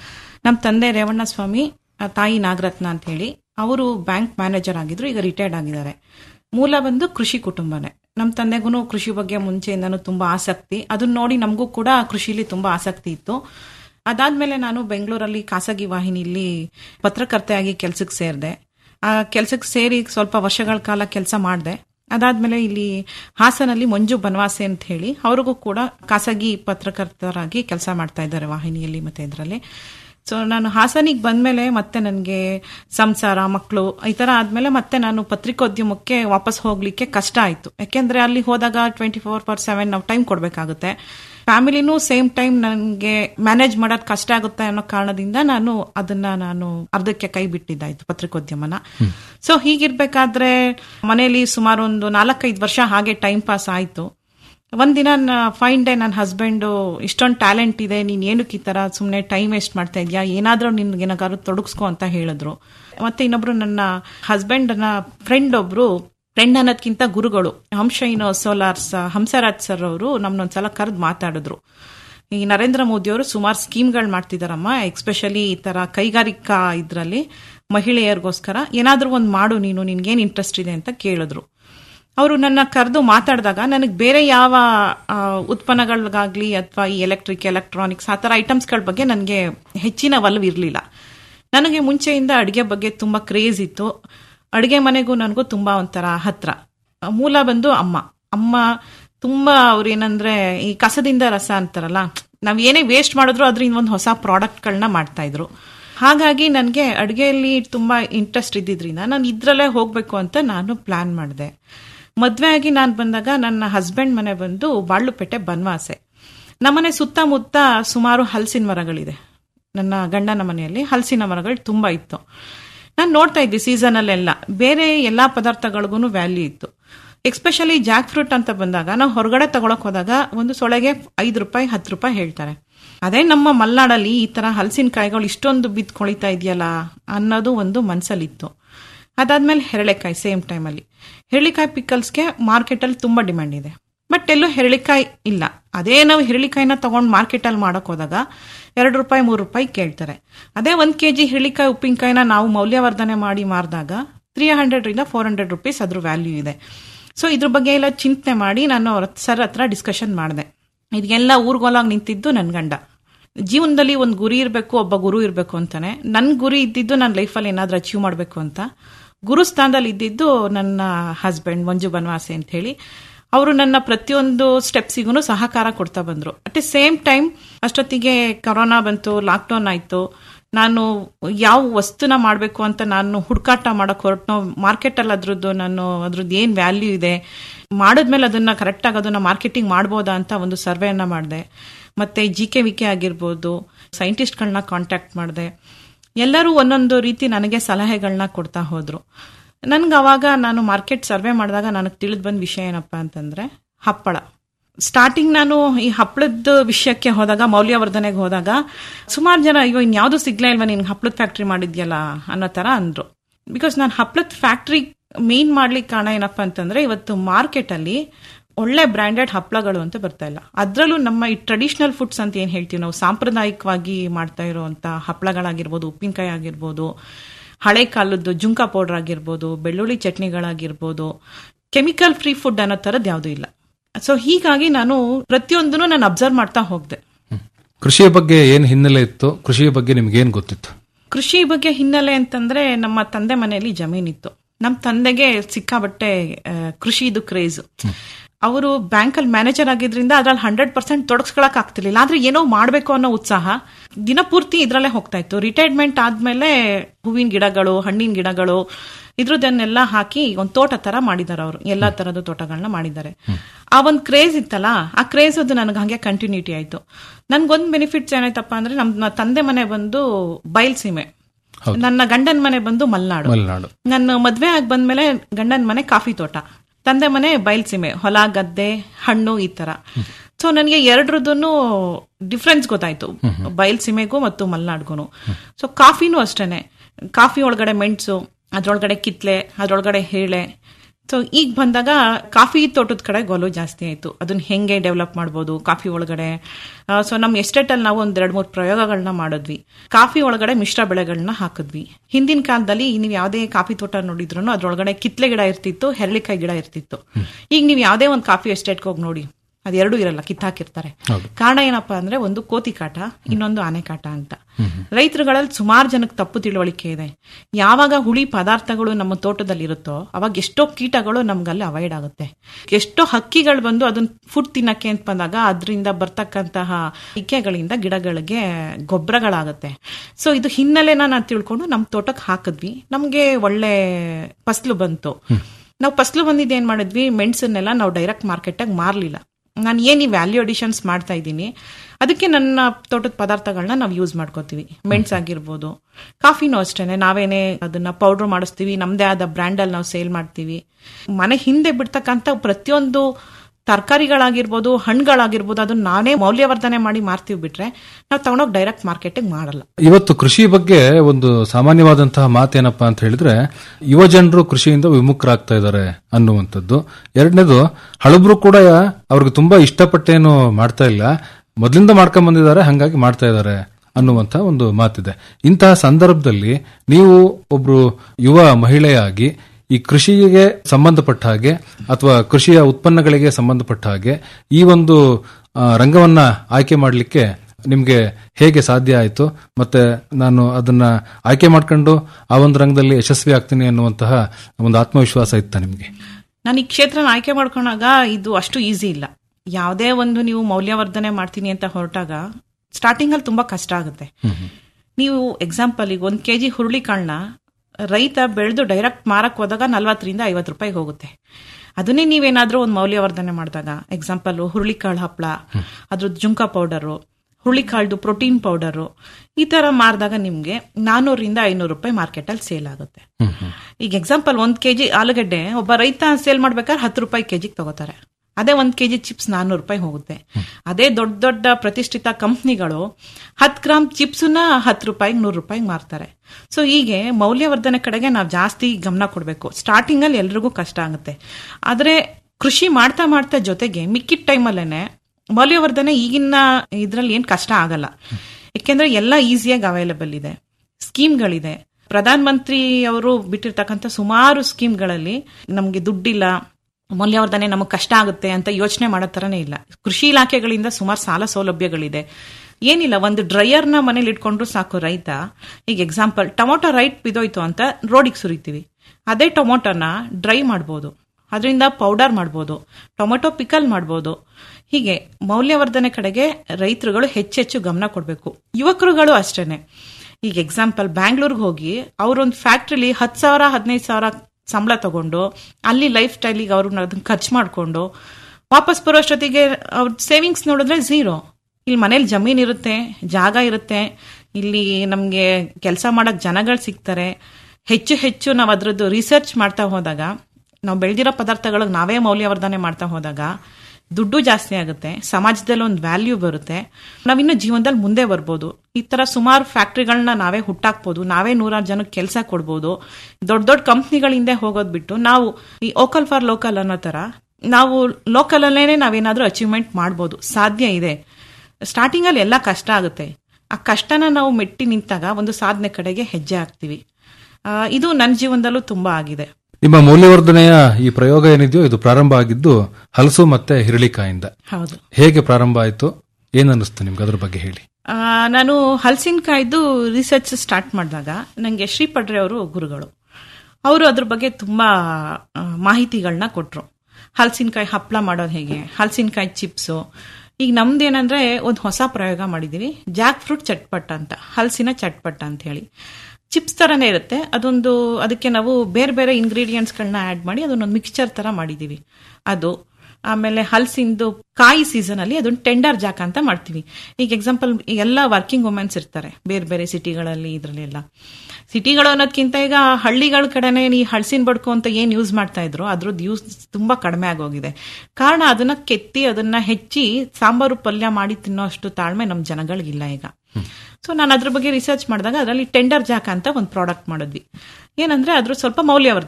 ನಮ್ಮ ತಂದೆ ರೇವಣ್ಣ ಸ್ವಾಮಿ ಆ, ತಾಯಿ ನಾಗರತ್ನ ಅಂತ ಹೇಳಿ ಅವರು ಬ್ಯಾಂಕ್ ಮ್ಯಾನೇಜರ್ ಆಗಿದ್ರು ಈಗ ರಿಟೈರ್ಡ್ ಆಗಿದ್ದಾರೆ ಮೂಲ ಬಂದು ಕೃಷಿ ಕುಟುಂಬನೇ ನಮ್ಮ ತಂದೆಗೂ ಕೃಷಿ ಬಗ್ಗೆ ಮುಂಚೆಯಿಂದನೂ ತುಂಬಾ ಆಸಕ್ತಿ ಅದನ್ನ ನೋಡಿ ನಮಗೂ ಕೂಡ ಕೃಷಿಲಿ ತುಂಬಾ ಆಸಕ್ತಿ ಇತ್ತು ಅದಾದ್ಮೇಲೆ ನಾನು ಬೆಂಗಳೂರಲ್ಲಿ ಖಾಸಗಿ ವಾಹಿನಿಯಲ್ಲಿ ಪತ್ರಕರ್ತೆಯಾಗಿ ಕೆಲ್ಸಕ್ಕೆ ಸೇರಿದೆ ಆ ಕೆಲ್ಸಕ್ಕೆ ಸೇರಿ ಸ್ವಲ್ಪ ವರ್ಷಗಳ ಕಾಲ ಕೆಲಸ ಮಾಡಿದೆ ಅದಾದ್ಮೇಲೆ ಇಲ್ಲಿ ಹಾಸನಲ್ಲಿ ಮಂಜು ಬನವಾಸೆ ಅಂತ ಹೇಳಿ ಅವ್ರಿಗೂ ಕೂಡ ಖಾಸಗಿ ಪತ್ರಕರ್ತರಾಗಿ ಕೆಲಸ ಮಾಡ್ತಾ ಇದ್ದಾರೆ ವಾಹಿನಿಯಲ್ಲಿ ಮತ್ತೆ ಇದರಲ್ಲಿ ಸೊ ನಾನು ಹಾಸನಿಗೆ ಬಂದ್ಮೇಲೆ ಮತ್ತೆ ನನಗೆ ಸಂಸಾರ ಮಕ್ಕಳು ಈ ತರ ಆದ್ಮೇಲೆ ಮತ್ತೆ ನಾನು ಪತ್ರಿಕೋದ್ಯಮಕ್ಕೆ ವಾಪಸ್ ಹೋಗ್ಲಿಕ್ಕೆ ಕಷ್ಟ ಆಯ್ತು ಯಾಕೆಂದ್ರೆ ಅಲ್ಲಿ ಹೋದಾಗ ಟ್ವೆಂಟಿ ಫೋರ್ ಪರ್ ಸೆವೆನ್ ನಾವು ಟೈಮ್ ಕೊಡ್ಬೇಕಾಗುತ್ತೆ ಫ್ಯಾಮಿಲಿನೂ ಸೇಮ್ ಟೈಮ್ ನನಗೆ ಮ್ಯಾನೇಜ್ ಮಾಡೋದು ಕಷ್ಟ ಆಗುತ್ತೆ ಅನ್ನೋ ಕಾರಣದಿಂದ ನಾನು ಅದನ್ನ ನಾನು ಅರ್ಧಕ್ಕೆ ಕೈ ಬಿಟ್ಟಿದ್ದಾಯ್ತು ಪತ್ರಿಕೋದ್ಯಮನ ಸೊ ಹೀಗಿರ್ಬೇಕಾದ್ರೆ ಮನೆಯಲ್ಲಿ ಸುಮಾರು ಒಂದು ನಾಲ್ಕೈದು ವರ್ಷ ಹಾಗೆ ಟೈಮ್ ಪಾಸ್ ಆಯ್ತು ಒಂದಿನ ಫೈನ್ ಡೇ ನನ್ನ ಹಸ್ಬೆಂಡು ಇಷ್ಟೊಂದು ಟ್ಯಾಲೆಂಟ್ ಇದೆ ನೀನ್ ಏನಕ್ಕೆ ಈ ತರ ಸುಮ್ಮನೆ ಟೈಮ್ ವೇಸ್ಟ್ ಮಾಡ್ತಾ ಇದೆಯಾ ಏನಾದ್ರೂ ನಿನ್ಗೆ ಏನಾದ್ರು ತೊಡಗಿಸ್ಕೊ ಅಂತ ಹೇಳಿದ್ರು ಮತ್ತೆ ಇನ್ನೊಬ್ರು ನನ್ನ ಹಸ್ಬೆಂಡ್ನ ಫ್ರೆಂಡ್ ಒಬ್ರು ಫ್ರೆಂಡ್ ಅನ್ನೋದ್ಕಿಂತ ಗುರುಗಳು ಹಂಶೈನೋ ಸೋಲಾರ್ಸ್ ಹಂಸರಾಜ್ ಸರ್ ಅವರು ನಮ್ನೊಂದ್ಸಲ ಕರೆದು ಮಾತಾಡಿದ್ರು ಈ ನರೇಂದ್ರ ಮೋದಿ ಅವರು ಸುಮಾರು ಸ್ಕೀಮ್ಗಳು ಮಾಡ್ತಿದಾರಮ್ಮ ಎಕ್ಸ್ಪೆಷಲಿ ಈ ತರ ಕೈಗಾರಿಕಾ ಇದ್ರಲ್ಲಿ ಮಹಿಳೆಯರಿಗೋಸ್ಕರ ಏನಾದ್ರೂ ಒಂದು ಮಾಡು ನೀನು ನಿನ್ಗೇನ್ ಇಂಟ್ರೆಸ್ಟ್ ಇದೆ ಅಂತ ಕೇಳಿದ್ರು ಅವರು ನನ್ನ ಕರೆದು ಮಾತಾಡಿದಾಗ ನನಗೆ ಬೇರೆ ಯಾವ ಆ, ಉತ್ಪನ್ನಗಳಿಗಾಗ್ಲಿ ಅಥವಾ ಈ ಎಲೆಕ್ಟ್ರಿಕ್ ಎಲೆಕ್ಟ್ರಾನಿಕ್ಸ್ ಆ ಥರ ಐಟಮ್ಸ್ಗಳ ಬಗ್ಗೆ ನನಗೆ ಹೆಚ್ಚಿನ ಒಲವು ಇರಲಿಲ್ಲ ನನಗೆ ಮುಂಚೆಯಿಂದ ಅಡುಗೆ ಬಗ್ಗೆ ತುಂಬ ಕ್ರೇಜ್ ಇತ್ತು ಅಡುಗೆ ಮನೆಗೂ ನನಗೂ ತುಂಬ ಒಂಥರ ಹತ್ರ ಆ, ಮೂಲ ಬಂದು ಅಮ್ಮ ಅಮ್ಮ ತುಂಬ ಅವ್ರು ಏನಂದ್ರೆ ಈ ಕಸದಿಂದ ರಸ ಅಂತಾರಲ್ಲ ನಾವ್ ಏನೇ ವೇಸ್ಟ್ ಮಾಡಿದ್ರು ಅದ್ರಿಂದ ಒಂದು ಹೊಸ ಪ್ರಾಡಕ್ಟ್ಗಳನ್ನ ಮಾಡ್ತಾ ಇದ್ರು ಹಾಗಾಗಿ ನನಗೆ ಅಡುಗೆಯಲ್ಲಿ ತುಂಬಾ ಇಂಟ್ರೆಸ್ಟ್ ಇದ್ದಿದ್ರಿಂದ ನಾನು ಇದ್ರಲ್ಲೇ ಹೋಗ್ಬೇಕು ಅಂತ ನಾನು ಪ್ಲಾನ್ ಮಾಡಿದೆ ಮದ್ವೆ ಆಗಿ ನಾನು ಬಂದಾಗ ನನ್ನ ಹಸ್ಬೆಂಡ್ ಮನೆ ಬಂದು ಬಾಳ್ಳುಪೇಟೆ ಬನ್ವಾಸೆ ನಮ್ಮನೆ ಸುತ್ತಮುತ್ತ ಸುಮಾರು ಹಲಸಿನ ಮರಗಳಿದೆ ನನ್ನ ಗಂಡನ ಮನೆಯಲ್ಲಿ ಹಲಸಿನ ಮರಗಳು ತುಂಬಾ ಇತ್ತು ನಾನು ನೋಡ್ತಾ ಇದ್ದೆ ಸೀಸನಲ್ಲೆಲ್ಲ ಬೇರೆ ಎಲ್ಲಾ ಪದಾರ್ಥಗಳಿಗೂ ವ್ಯಾಲ್ಯೂ ಇತ್ತು ಎಕ್ಸ್ಪೆಷಲಿ ಜಾಕ್ ಫ್ರೂಟ್ ಅಂತ ಬಂದಾಗ ನಾವು ಹೊರಗಡೆ ತಗೊಳಕ್ ಹೋದಾಗ ಒಂದು ಸೊಳೆಗೆ ಐದು ರೂಪಾಯಿ ಹತ್ತು ರೂಪಾಯಿ ಹೇಳ್ತಾರೆ ಅದೇ ನಮ್ಮ ಮಲ್ನಾಡಲ್ಲಿ ಈ ತರ ಹಲಸಿನಕಾಯಿಗಳು ಇಷ್ಟೊಂದು ಬಿದ್ದು ಕೊಳಿತಾ ಇದೆಯಲ್ಲ ಅನ್ನೋದು ಒಂದು ಮನ್ಸಲ್ಲಿತ್ತು ಅದಾದ್ಮೇಲೆ ಹೆರಳೆಕಾಯಿ ಸೇಮ್ ಟೈಮಲ್ಲಿ ಹೆರಳಿಕಾಯಿ ಪಿಕಲ್ಸ್ಗೆ ಮಾರ್ಕೆಟಲ್ಲಿ ತುಂಬಾ ಡಿಮ್ಯಾಂಡ್ ಇದೆ ಬಟ್ ಎಲ್ಲೂ ಹೆರಳಿಕಾಯಿ ಇಲ್ಲ ಅದೇ ನಾವು ಹೆರಳಿಕಾಯಿನ ತಗೊಂಡು ಮಾರ್ಕೆಟಲ್ಲಿ ಮಾಡಕ್ ಹೋದಾಗ ಎರಡು ರೂಪಾಯಿ ಮೂರು ರೂಪಾಯಿ ಕೇಳ್ತಾರೆ ಅದೇ ಒಂದ್ ಕೆಜಿ ಹೆರಳಿಕಾಯಿ ಉಪ್ಪಿನಕಾಯಿನ ನಾವು ಮೌಲ್ಯವರ್ಧನೆ ಮಾಡಿ ಮಾರಿದಾಗ ತ್ರೀ ಹಂಡ್ರೆಡ್ ರಿಂದ ಫೋರ್ ಹಂಡ್ರೆಡ್ ರುಪೀಸ್ ಅದ್ರ ವ್ಯಾಲ್ಯೂ ಇದೆ ಸೊ ಇದ್ರ ಬಗ್ಗೆ ಎಲ್ಲ ಚಿಂತನೆ ಮಾಡಿ ನಾನು ಅವ್ರ ಸರ್ ಹತ್ರ ಡಿಸ್ಕಷನ್ ಮಾಡಿದೆ ಇದಕ್ಕೆಲ್ಲ ಊರ್ಗೋಲಾಗಿ ನಿಂತಿದ್ದು ನನ್ನ ಗಂಡ ಜೀವನದಲ್ಲಿ ಒಂದು ಗುರಿ ಇರಬೇಕು ಒಬ್ಬ ಗುರು ಇರಬೇಕು ಅಂತಾನೆ ನನ್ನ ಗುರಿ ಇದ್ದಿದ್ದು ನನ್ನ ಲೈಫಲ್ಲಿ ಏನಾದ್ರೂ ಅಚೀವ್ ಮಾಡಬೇಕು ಅಂತ ಗುರು ಸ್ಥಾನದಲ್ಲಿ ಇದ್ದಿದ್ದು ನನ್ನ ಹಸ್ಬೆಂಡ್ ಮಂಜು ಬನವಾಸೆ ಅಂತ ಹೇಳಿ ಅವರು ನನ್ನ ಪ್ರತಿಯೊಂದು ಸ್ಟೆಪ್ಸಿಗೂ ಸಹಕಾರ ಕೊಡ್ತಾ ಬಂದ್ರು ಅಟ್ ಎ ಸೇಮ್ ಟೈಮ್ ಅಷ್ಟೊತ್ತಿಗೆ ಕೊರೋನಾ ಬಂತು ಲಾಕ್ಡೌನ್ ಆಯ್ತು ನಾನು ಯಾವ ವಸ್ತುನ ಮಾಡಬೇಕು ಅಂತ ನಾನು ಹುಡುಕಾಟ ಮಾಡಕ್ ಹೊರಟು ಮಾರ್ಕೆಟ್ ಅಲ್ಲಿ ಅದ್ರದ್ದು ನಾನು ಅದ್ರದ್ದು ಏನ್ ವ್ಯಾಲ್ಯೂ ಇದೆ ಮಾಡಿದ್ಮೇಲೆ ಅದನ್ನ ಕರೆಕ್ಟ್ ಆಗಿ ಅದನ್ನ ಮಾರ್ಕೆಟಿಂಗ್ ಮಾಡ್ಬೋದಾ ಅಂತ ಒಂದು ಸರ್ವೆಯನ್ನ ಮಾಡಿದೆ ಮತ್ತೆ ಜಿ ಕೆ ವಿ ಕೆ ಆಗಿರ್ಬೋದು ಸೈಂಟಿಸ್ಟ್ಗಳನ್ನ ಕಾಂಟ್ಯಾಕ್ಟ್ ಮಾಡಿದೆ ಎಲ್ಲರೂ ಒಂದೊಂದು ರೀತಿ ನನಗೆ ಸಲಹೆಗಳನ್ನ ಕೊಡ್ತಾ ಹೋದ್ರು ನನ್ಗೆ ಅವಾಗ ನಾನು ಮಾರ್ಕೆಟ್ ಸರ್ವೆ ಮಾಡಿದಾಗ ನನಗೆ ತಿಳಿದು ಬಂದ ವಿಷಯ ಏನಪ್ಪಾ ಅಂತಂದ್ರೆ ಹಪ್ಪಳ ಸ್ಟಾರ್ಟಿಂಗ್ ನಾನು ಈ ಹಪ್ಪಳದ ವಿಷಯಕ್ಕೆ ಹೋದಾಗ ಮೌಲ್ಯವರ್ಧನೆಗೆ ಹೋದಾಗ ಸುಮಾರು ಜನ ಅಯ್ಯೋ ಇನ್ಯಾವುದು ಸಿಗ್ಲೇ ಇಲ್ವಾ ನಿನ್ಗೆ ಹಪ್ಪಳದ ಫ್ಯಾಕ್ಟ್ರಿ ಮಾಡಿದ್ಯಲ್ಲ ಅನ್ನೋ ತರ ಅಂದ್ರು ಬಿಕಾಸ್ ನಾನು ಹಪ್ಪಳದ ಫ್ಯಾಕ್ಟ್ರಿ ಮೇನ್ ಮಾಡ್ಲಿಕ್ಕೆ ಕಾರಣ ಏನಪ್ಪಾ ಅಂತಂದ್ರೆ ಇವತ್ತು ಮಾರ್ಕೆಟ್ ಅಲ್ಲಿ ಒಳ್ಳೆ ಬ್ರ್ಯಾಂಡೆಡ್ ಹಪ್ಪಳಗಳು ಅಂತ ಬರ್ತಾ ಇಲ್ಲ ಅದರಲ್ಲೂ ನಮ್ಮ ಈ ಟ್ರೆಡಿಷನಲ್ ಫುಡ್ಸ್ ಅಂತ ಏನ್ ಹೇಳ್ತೀವಿ ನಾವು ಸಾಂಪ್ರದಾಯಿಕವಾಗಿ ಮಾಡ್ತಾ ಇರುವಂತ ಹಪ್ಪಳಗಳಾಗಿರ್ಬೋದು ಉಪ್ಪಿನಕಾಯಿ ಆಗಿರ್ಬೋದು ಹಳೆ ಕಾಲದ್ದು ಜುಂಕ ಪೌಡರ್ ಆಗಿರ್ಬೋದು ಬೆಳ್ಳುಳ್ಳಿ ಚಟ್ನಿಗಳಾಗಿರ್ಬೋದು ಕೆಮಿಕಲ್ ಫ್ರೀ ಫುಡ್ ಅನ್ನೋ ತರದ್ ಯಾವ್ದು ಇಲ್ಲ ಸೊ ಹೀಗಾಗಿ ನಾನು ಪ್ರತಿಯೊಂದನ್ನು ನಾನು ಅಬ್ಸರ್ವ್ ಮಾಡ್ತಾ ಹೋಗ್ದೆ ಕೃಷಿಯ ಬಗ್ಗೆ ಏನ್ ಹಿನ್ನೆಲೆ ಇತ್ತು ಕೃಷಿಯ ಬಗ್ಗೆ ನಿಮ್ಗೆ ಏನ್ ಗೊತ್ತಿತ್ತು ಕೃಷಿ ಬಗ್ಗೆ ಹಿನ್ನೆಲೆ ಅಂತಂದ್ರೆ ನಮ್ಮ ತಂದೆ ಮನೆಯಲ್ಲಿ ಜಮೀನಿತ್ತು ನಮ್ಮ ತಂದೆಗೆ ಸಿಕ್ಕಾಬಟ್ಟೆ ಆ, ಕೃಷಿದು ಕ್ರೇಜ್ ಅವರು ಬ್ಯಾಂಕಲ್ಲಿ ಮ್ಯಾನೇಜರ್ ಆಗಿದ್ರಿಂದ ಅದ್ರಲ್ಲಿ ಹಂಡ್ರೆಡ್ ಪರ್ಸೆಂಟ್ ತೊಡಗಿಸ್ಕೊಳಕ್ ಆಗ್ತಿರ್ಲಿಲ್ಲ ಆದ್ರೆ ಏನೋ ಮಾಡ್ಬೇಕು ಅನ್ನೋ ಉತ್ಸಾಹ ದಿನಪೂರ್ತಿ ಇದ್ರಲ್ಲೇ ಹೋಗ್ತಾ ಇತ್ತು ರಿಟೈರ್ಮೆಂಟ್ ಆದ್ಮೇಲೆ ಹೂವಿನ ಗಿಡಗಳು ಹಣ್ಣಿನ ಗಿಡಗಳು ಇದ್ರದನ್ನೆಲ್ಲ ಹಾಕಿ ಒಂದ್ ತೋಟ ತರ ಮಾಡಿದಾರೆ ಅವರು ಎಲ್ಲಾ ತರದ ತೋಟಗಳನ್ನ ಮಾಡಿದ್ದಾರೆ ಆ ಒಂದ್ ಕ್ರೇಜ್ ಇತ್ತಲ್ಲ ಆ ಕ್ರೇಜ್ ಅದು ನನಗೆ ಹಂಗೆ ಕಂಟಿನ್ಯೂಟಿ ಆಯ್ತು ನನ್ಗೊಂದ್ ಬೆನಿಫಿಟ್ಸ್ ಏನಾಯ್ತಪ್ಪ ಅಂದ್ರೆ ನಮ್ಮ ತಂದೆ ಮನೆ ಬಂದು ಬಯಲ್ಸೀಮೆ ನನ್ನ ಗಂಡನ ಮನೆ ಬಂದು ಮಲ್ನಾಡು ಮಲೆನಾಡು ನನ್ನ ಮದ್ವೆ ಆಗಿ ಬಂದ್ಮೇಲೆ ಗಂಡನ ಮನೆ ಕಾಫಿ ತೋಟ ತಂದೆ ಮನೆ ಬಯಲ್ಸೀಮೆ ಹೊಲ ಗದ್ದೆ ಹಣ್ಣು ಈ ತರ ಸೊ ನನಗೆ ಎರಡರದ್ದು ಡಿಫ್ರೆನ್ಸ್ ಗೊತ್ತಾಯ್ತು ಬಯಲ್ಸೀಮೆಗೂ ಮತ್ತು ಮಲ್ನಾಡ್ಗೂ ಸೊ ಕಾಫಿನೂ ಅಷ್ಟೇನೆ ಕಾಫಿ ಒಳಗಡೆ ಮೆಣಸು ಅದ್ರೊಳಗಡೆ ಕಿತ್ಲೆ ಅದ್ರೊಳಗಡೆ ಹೇಳೆ ಸೊ ಈಗ ಬಂದಾಗ ಕಾಫಿ ತೋಟದ ಕಡೆ ಗೊಲು ಜಾಸ್ತಿ ಆಯ್ತು ಅದನ್ನ ಹೆಂಗೆ ಡೆವಲಪ್ ಮಾಡ್ಬೋದು ಕಾಫಿ ಒಳಗಡೆ ಸೊ ನಮ್ಮ ಎಸ್ಟೇಟ್ ಅಲ್ಲಿ ನಾವು ಒಂದ್ ಎರಡ್ ಮೂರು ಪ್ರಯೋಗಗಳನ್ನ ಮಾಡಿದ್ವಿ ಕಾಫಿ ಒಳಗಡೆ ಮಿಶ್ರ ಬೆಳೆಗಳನ್ನ ಹಾಕಿದ್ವಿ ಹಿಂದಿನ ಕಾಲದಲ್ಲಿ ನೀವು ಯಾವುದೇ ಕಾಫಿ ತೋಟ ನೋಡಿದ್ರು ಅದ್ರೊಳಗಡೆ ಕಿತ್ಲೆ ಗಿಡ ಇರ್ತಿತ್ತು ಹೆರಳಿಕಾಯಿ ಗಿಡ ಇರ್ತಿತ್ತು ಈಗ ನೀವು ಯಾವುದೇ ಒಂದು ಕಾಫಿ ಎಸ್ಟೇಟ್ಗೆ ಹೋಗಿ ನೋಡಿ ಅದೆರಡೂ ಇರಲ್ಲ ಕಿತ್ತಾಕಿರ್ತಾರೆ ಕಾರಣ ಏನಪ್ಪಾ ಅಂದ್ರೆ ಒಂದು ಕೋತಿ ಕಾಟ ಇನ್ನೊಂದು ಆನೆ ಕಾಟ ಅಂತ ರೈತರುಗಳಲ್ಲಿ ಸುಮಾರು ಜನಕ್ಕೆ ತಪ್ಪು ತಿಳುವಳಿಕೆ ಇದೆ ಯಾವಾಗ ಹುಳಿ ಪದಾರ್ಥಗಳು ನಮ್ಮ ತೋಟದಲ್ಲಿ ಇರುತ್ತೋ ಅವಾಗ ಎಷ್ಟೋ ಕೀಟಗಳು ನಮ್ಗಲ್ಲಿ ಅವಾಯ್ಡ್ ಆಗುತ್ತೆ ಎಷ್ಟೋ ಹಕ್ಕಿಗಳು ಬಂದು ಅದನ್ನ ಫುಡ್ ತಿನ್ನಕ್ಕೆ ಅಂತ ಬಂದಾಗ ಅದರಿಂದ ಬರ್ತಕ್ಕಂತಹ ಇಕ್ಕೆಗಳಿಂದ ಗಿಡಗಳಿಗೆ ಗೊಬ್ಬರಗಳಾಗುತ್ತೆ ಸೊ ಇದು ಹಿನ್ನೆಲೆನ ನಾನು ತಿಳ್ಕೊಂಡು ನಮ್ಮ ತೋಟಕ್ಕೆ ಹಾಕಿದ್ವಿ ನಮ್ಗೆ ಒಳ್ಳೆ ಫಸ್ಲು ಬಂತು ನಾವು ಫಸ್ಲು ಬಂದಿದ್ದು ಏನ್ ಮಾಡಿದ್ವಿ ಮೆಣಸನ್ನೆಲ್ಲ ನಾವು ಡೈರೆಕ್ಟ್ ಮಾರ್ಕೆಟಾಗಿ ಮಾರ್ಲಿಲ್ಲ ನಾನು ಏನು ಈ ವ್ಯಾಲ್ಯೂ ಅಡಿಷನ್ಸ್ ಮಾಡ್ತಾ ಇದ್ದೀನಿ ಅದಕ್ಕೆ ನನ್ನ ತೋಟದ ಪದಾರ್ಥಗಳನ್ನ ನಾವು ಯೂಸ್ ಮಾಡ್ಕೋತೀವಿ ಮೆಣಸಾಗಿರ್ಬೋದು ಕಾಫಿನೂ ಅಷ್ಟೇನೆ ನಾವೇನೆ ಅದನ್ನ ಪೌಡರ್ ಮಾಡಿಸ್ತೀವಿ ನಮ್ದೇ ಆದ ಬ್ರ್ಯಾಂಡಲ್ಲಿ ನಾವು ಸೇಲ್ ಮಾಡ್ತೀವಿ ಮನೆ ಹಿಂದೆ ಬಿಡ್ತಕ್ಕಂಥ ಪ್ರತಿಯೊಂದು ತರಕಾರಿಗಳಾಗಿರ್ಬೋದು ಹಣ್ಣುಗಳಾಗಿರ್ಬೋದು ಅದನ್ನ ನಾನೇ ಮೌಲ್ಯವರ್ಧನೆ ಮಾಡಿ ಮಾರ್ತೀವಿ ಬಿಟ್ರೆ ನಾವು ತಗೊಂಡೋಗಿ ಡೈರೆಕ್ಟ್ ಮಾರ್ಕೆಟಿಗೆ ಮಾಡಲ್ಲ ಇವತ್ತು ಕೃಷಿ ಬಗ್ಗೆ ಒಂದು ಸಾಮಾನ್ಯವಾದಂತಹ ಮಾತೇನಪ್ಪಾ ಅಂತ ಹೇಳಿದ್ರೆ ಯುವ ಜನರು ಕೃಷಿಯಿಂದ ವಿಮುಖರಾಗ್ತಾ ಇದ್ದಾರೆ ಅನ್ನುವಂಥದ್ದು ಎರಡನೇದು ಹಳಬ್ರು ಕೂಡ ಅವ್ರಿಗೆ ತುಂಬಾ ಇಷ್ಟಪಟ್ಟೇನು ಮಾಡ್ತಾ ಇಲ್ಲ ಮೊದಲಿಂದ ಮಾಡ್ಕೊಂಡ್ ಬಂದಿದ್ದಾರೆ ಹಂಗಾಗಿ ಮಾಡ್ತಾ ಇದ್ದಾರೆ ಅನ್ನುವಂತಹ ಒಂದು ಮಾತಿದೆ ಇಂತಹ ಸಂದರ್ಭದಲ್ಲಿ ನೀವು ಒಬ್ರು ಯುವ ಮಹಿಳೆಯಾಗಿ ಈ ಕೃಷಿಗೆ ಸಂಬಂಧಪಟ್ಟ ಹಾಗೆ ಅಥವಾ ಕೃಷಿಯ ಉತ್ಪನ್ನಗಳಿಗೆ ಸಂಬಂಧಪಟ್ಟ ಹಾಗೆ ಈ ಒಂದು ಆ, ರಂಗವನ್ನ ಆಯ್ಕೆ ಮಾಡಲಿಕ್ಕೆ ನಿಮ್ಗೆ ಹೇಗೆ ಸಾಧ್ಯ ಆಯಿತು ಮತ್ತೆ ನಾನು ಅದನ್ನ ಆಯ್ಕೆ ಮಾಡ್ಕೊಂಡು ಆ ಒಂದು ರಂಗದಲ್ಲಿ ಯಶಸ್ವಿ ಆಗ್ತೀನಿ ಅನ್ನುವಂತಹ ಒಂದು ಆತ್ಮವಿಶ್ವಾಸ ಇತ್ತ ನಿಮ್ಗೆ ನಾನು ಈ ಕ್ಷೇತ್ರನ ಆಯ್ಕೆ ಮಾಡ್ಕೊಂಡಾಗ ಇದು ಅಷ್ಟು ಈಸಿ ಇಲ್ಲ ಯಾವುದೇ ಒಂದು ನೀವು ಮೌಲ್ಯವರ್ಧನೆ ಮಾಡ್ತೀನಿ ಅಂತ ಹೊರಟಾಗ ಸ್ಟಾರ್ಟಿಂಗ್ ಅಲ್ಲಿ ತುಂಬಾ ಕಷ್ಟ ಆಗುತ್ತೆ ನೀವು ಎಕ್ಸಾಂಪಲ್ ಈಗ ಒಂದ್ ಕೆಜಿ ಹುರುಳಿಕಾಳನ್ನ ರೈತ ಬೆಳೆದು ಡೈರೆಕ್ಟ್ ಮಾರಕ್ ಹೋದಾಗ ನಲ್ವತ್ತರಿಂದ ಐವತ್ತು ರೂಪಾಯಿಗೆ ಹೋಗುತ್ತೆ ಅದನ್ನೇ ನೀವೇನಾದ್ರೂ ಒಂದು ಮೌಲ್ಯವರ್ಧನೆ ಮಾಡಿದಾಗ ಎಕ್ಸಾಂಪಲ್ ಹುರುಳಿಕಾಳು ಹಪ್ಪಳ ಅದ್ರದ್ದು ಜುಂಕ ಪೌಡರು ಹುರುಳಿಕಾಳ್ದು ಪ್ರೋಟೀನ್ ಪೌಡರು ಈ ತರ ಮಾರಿದಾಗ ನಿಮ್ಗೆ ನಾನೂರಿಂದ ಐನೂರು ರೂಪಾಯಿ ಮಾರ್ಕೆಟ್ ಅಲ್ಲಿ ಸೇಲ್ ಆಗುತ್ತೆ ಈಗ ಎಕ್ಸಾಂಪಲ್ ಒಂದ್ ಕೆಜಿ ಆಲೂಗಡ್ಡೆ ಒಬ್ಬ ರೈತ ಸೇಲ್ ಮಾಡ್ಬೇಕಾದ್ರೆ ಹತ್ತು ರೂಪಾಯಿ ಕೆಜಿಗೆ ತಗೋತಾರೆ ಅದೇ ಒಂದ್ ಕೆಜಿ ಚಿಪ್ಸ್ ನಾನ್ನೂರು ರೂಪಾಯಿ ಹೋಗುತ್ತೆ ಅದೇ ದೊಡ್ಡ ದೊಡ್ಡ ಪ್ರತಿಷ್ಠಿತ ಕಂಪ್ನಿಗಳು ಹತ್ತು ಗ್ರಾಮ್ ಚಿಪ್ಸ್ನ ಹತ್ತು ರೂಪಾಯಿಗೆ ನೂರು ರೂಪಾಯಿಗೆ ಮಾರ್ತಾರೆ ಸೊ ಹೀಗೆ ಮೌಲ್ಯವರ್ಧನೆ ಕಡೆಗೆ ನಾವು ಜಾಸ್ತಿ ಗಮನ ಕೊಡಬೇಕು ಸ್ಟಾರ್ಟಿಂಗ್ ಅಲ್ಲಿ ಎಲ್ರಿಗೂ ಕಷ್ಟ ಆಗುತ್ತೆ ಆದ್ರೆ ಕೃಷಿ ಮಾಡ್ತಾ ಮಾಡ್ತಾ ಜೊತೆಗೆ ಮಿಕ್ಕಿದ ಟೈಮಲ್ಲೇನೆ ಮೌಲ್ಯವರ್ಧನೆ ಈಗಿನ ಇದ್ರಲ್ಲಿ ಏನ್ ಕಷ್ಟ ಆಗಲ್ಲ ಯಾಕೆಂದ್ರೆ ಎಲ್ಲ ಈಸಿಯಾಗಿ ಅವೈಲೇಬಲ್ ಇದೆ ಸ್ಕೀಮ್ಗಳಿದೆ ಪ್ರಧಾನ ಮಂತ್ರಿ ಅವರು ಬಿಟ್ಟಿರ್ತಕ್ಕಂಥ ಸುಮಾರು ಸ್ಕೀಮ್ಗಳಲ್ಲಿ ನಮ್ಗೆ ದುಡ್ಡಿಲ್ಲ ಮೌಲ್ಯವರ್ಧನೆ ನಮಗೆ ಕಷ್ಟ ಆಗುತ್ತೆ ಅಂತ ಯೋಚನೆ ಮಾಡೋ ತರನೇ ಇಲ್ಲ ಕೃಷಿ ಇಲಾಖೆಗಳಿಂದ ಸುಮಾರು ಸಾಲ ಸೌಲಭ್ಯಗಳಿದೆ ಏನಿಲ್ಲ ಒಂದು ಡ್ರೈಯರ್ನ ಮನೇಲಿ ಇಟ್ಕೊಂಡ್ರು ಸಾಕು ರೈತ ಈಗ ಎಕ್ಸಾಂಪಲ್ ಟೊಮೊಟೊ ರೈಟ್ ಬಿದೋಯ್ತು ಅಂತ ರೋಡಿಗೆ ಸುರಿತೀವಿ ಅದೇ ಟೊಮೊಟೊನ ಡ್ರೈ ಮಾಡ್ಬೋದು ಅದರಿಂದ ಪೌಡರ್ ಮಾಡ್ಬೋದು ಟೊಮೊಟೊ ಪಿಕಲ್ ಮಾಡ್ಬೋದು ಹೀಗೆ ಮೌಲ್ಯವರ್ಧನೆ ಕಡೆಗೆ ರೈತರುಗಳು ಹೆಚ್ಚೆಚ್ಚು ಗಮನ ಕೊಡಬೇಕು ಯುವಕರುಗಳು ಅಷ್ಟೇನೆ ಈಗ ಎಕ್ಸಾಂಪಲ್ ಬ್ಯಾಂಗ್ಳೂರ್ಗೆ ಹೋಗಿ ಅವ್ರೊಂದು ಫ್ಯಾಕ್ಟ್ರಿಲಿ ಹತ್ತು ಸಾವಿರ ಹದಿನೈದು ಸಾವಿರ ಸಂಬಳ ತಗೊಂಡು ಅಲ್ಲಿ ಲೈಫ್ ಸ್ಟೈಲಿಗೆ ಅವ್ರನ್ನ ಅದನ್ನ ಖರ್ಚು ಮಾಡಿಕೊಂಡು ವಾಪಸ್ ಬರೋಷ್ಟೊತ್ತಿಗೆ ಅವ್ರ ಸೇವಿಂಗ್ಸ್ ನೋಡಿದ್ರೆ ಝೀರೋ ಇಲ್ಲಿ ಮನೇಲಿ ಜಮೀನ್ ಇರುತ್ತೆ ಜಾಗ ಇರುತ್ತೆ ಇಲ್ಲಿ ನಮಗೆ ಕೆಲಸ ಮಾಡಕ್ ಜನಗಳು ಸಿಗ್ತಾರೆ ಹೆಚ್ಚು ಹೆಚ್ಚು ನಾವು ಅದ್ರದ್ದು ರಿಸರ್ಚ್ ಮಾಡ್ತಾ ಹೋದಾಗ ನಾವು ಬೆಳೆದಿರೋ ಪದಾರ್ಥಗಳಿಗೆ ನಾವೇ ಮೌಲ್ಯವರ್ಧನೆ ಮಾಡ್ತಾ ಹೋದಾಗ ದುಡ್ಡು ಜಾಸ್ತಿ ಆಗುತ್ತೆ ಸಮಾಜದಲ್ಲಿ ಒಂದು ವ್ಯಾಲ್ಯೂ ಬರುತ್ತೆ ನಾವಿನ್ನು ಜೀವನದಲ್ಲಿ ಮುಂದೆ ಬರ್ಬೋದು ಈ ತರ ಸುಮಾರು ಫ್ಯಾಕ್ಟ್ರಿಗಳನ್ನ ನಾವೇ ಹುಟ್ಟಾಕ್ಬೋದು ನಾವೇ ನೂರಾರು ಜನಕ್ಕೆ ಕೆಲಸ ಕೊಡ್ಬೋದು ದೊಡ್ಡ ದೊಡ್ಡ ಕಂಪ್ನಿಗಳಿಂದ ಹೋಗೋದ್ ಬಿಟ್ಟು ನಾವು ಈ ಓಕಲ್ ಫಾರ್ ಲೋಕಲ್ ಅನ್ನೋ ತರ ನಾವು ಲೋಕಲ್ ಅಲ್ಲೇನೆ ನಾವೇನಾದ್ರೂ ಅಚೀವ್ಮೆಂಟ್ ಮಾಡ್ಬೋದು ಸಾಧ್ಯ ಇದೆ ಸ್ಟಾರ್ಟಿಂಗ್ ಅಲ್ಲಿ ಎಲ್ಲ ಕಷ್ಟ ಆಗುತ್ತೆ ಆ ಕಷ್ಟನ ನಾವು ಮೆಟ್ಟಿ ನಿಂತಾಗ ಒಂದು ಸಾಧನೆ ಕಡೆಗೆ ಹೆಜ್ಜೆ ಹಾಕ್ತಿವಿ ಆ, ಇದು ನನ್ನ ಜೀವನದಲ್ಲೂ ತುಂಬಾ ಆಗಿದೆ ನಿಮ್ಮ ಮೌಲ್ಯವರ್ಧನೆಯ ಈ ಪ್ರಯೋಗ ಏನಿದೆಯೋ ಇದು ಪ್ರಾರಂಭ ಆಗಿದ್ದು ಹಲಸು ಮತ್ತೆ ಹಿರಳಿಕಾಯಿಂದ ಹೌದು ಹೇಗೆ ಪ್ರಾರಂಭ ಆಯ್ತು ಏನ್ ಅನ್ನಿಸ್ತು ನಿಮ್ಗೆ ಅದ್ರ ಬಗ್ಗೆ ಹೇಳಿ ಆ, ನಾನು ಹಲಸಿನಕಾಯ್ದು ರಿಸರ್ಚ್ ಸ್ಟಾರ್ಟ್ ಮಾಡಿದಾಗ ನನಗೆ ಶ್ರೀ ಪಡ್ರೆ ಅವರು ಗುರುಗಳು ಅವರು ಅದ್ರ ಬಗ್ಗೆ ತುಂಬಾ ಮಾಹಿತಿಗಳನ್ನ ಕೊಟ್ರು ಹಲಸಿನಕಾಯಿ ಹಪ್ಪಳ ಮಾಡೋದು ಹೇಗೆ ಹಲಸಿನಕಾಯಿ ಚಿಪ್ಸು ಈಗ ನಮ್ದೇನಂದ್ರೆ ಒಂದು ಹೊಸ ಪ್ರಯೋಗ ಮಾಡಿದೀವಿ ಜಾಕ್ ಫ್ರೂಟ್ ಚಟ್ಪಟ್ ಅಂತ ಹಲಸಿನ ಚಟ್ಪಟ್ ಅಂತ ಹೇಳಿ ಚಿಪ್ಸ್ ತರನೇ ಇರುತ್ತೆ ಅದೊಂದು ಅದಕ್ಕೆ ನಾವು ಬೇರೆ ಬೇರೆ ಇಂಗ್ರೀಡಿಯೆಂಟ್ಸ್ಗಳನ್ನ ಆ್ಯಡ್ ಮಾಡಿ ಅದನ್ನೊಂದು ಮಿಕ್ಸ್ಚರ್ ತರ ಮಾಡಿದೀವಿ ಅದು ಆಮೇಲೆ ಹಲಸಿಂದು ಕಾಯಿ ಸೀಸನ್ ಅಲ್ಲಿ ಅದನ್ನ ಟೆಂಡರ್ ಜಾಕ್ ಅಂತ ಮಾಡ್ತೀವಿ ಈಗ ಎಕ್ಸಾಂಪಲ್ ಎಲ್ಲ ವರ್ಕಿಂಗ್ ವುಮೆನ್ಸ್ ಇರ್ತಾರೆ ಬೇರೆ ಬೇರೆ ಸಿಟಿಗಳಲ್ಲಿ ಇದ್ರಲ್ಲೆಲ್ಲ ಸಿಟಿಗಳು ಅನ್ನೋದಕ್ಕಿಂತ ಈಗ ಹಳ್ಳಿಗಳ ಕಡೆನೆ ಈ ಹಳಸಿನ ಬಡ್ಕು ಅಂತ ಏನ್ ಯೂಸ್ ಮಾಡ್ತಾ ಇದ್ರು ಅದ್ರದ್ದು ಯೂಸ್ ತುಂಬಾ ಕಡಿಮೆ ಆಗೋಗಿದೆ ಕಾರಣ ಅದನ್ನ ಕೆತ್ತಿ ಅದನ್ನ ಹೆಚ್ಚಿ ಸಾಂಬಾರು ಪಲ್ಯ ಮಾಡಿ ತಿನ್ನೋ ಅಷ್ಟು ತಾಳ್ಮೆ ನಮ್ ಜನಗಳಿಗಿಲ್ಲ ಈಗ ಸೊ ನಾನು ಅದ್ರ ಬಗ್ಗೆ ರಿಸರ್ಚ್ ಮಾಡಿದಾಗ ಅದರಲ್ಲಿ ಟೆಂಡರ್ ಜಾಕ್ ಅಂತ ಒಂದು ಪ್ರಾಡಕ್ಟ್ ಮಾಡಿದ್ವಿ ಏನಂದ್ರೆ ಅದ್ರ ಸ್ವಲ್ಪ ಮೌಲ್ಯವರ್ಧನೆ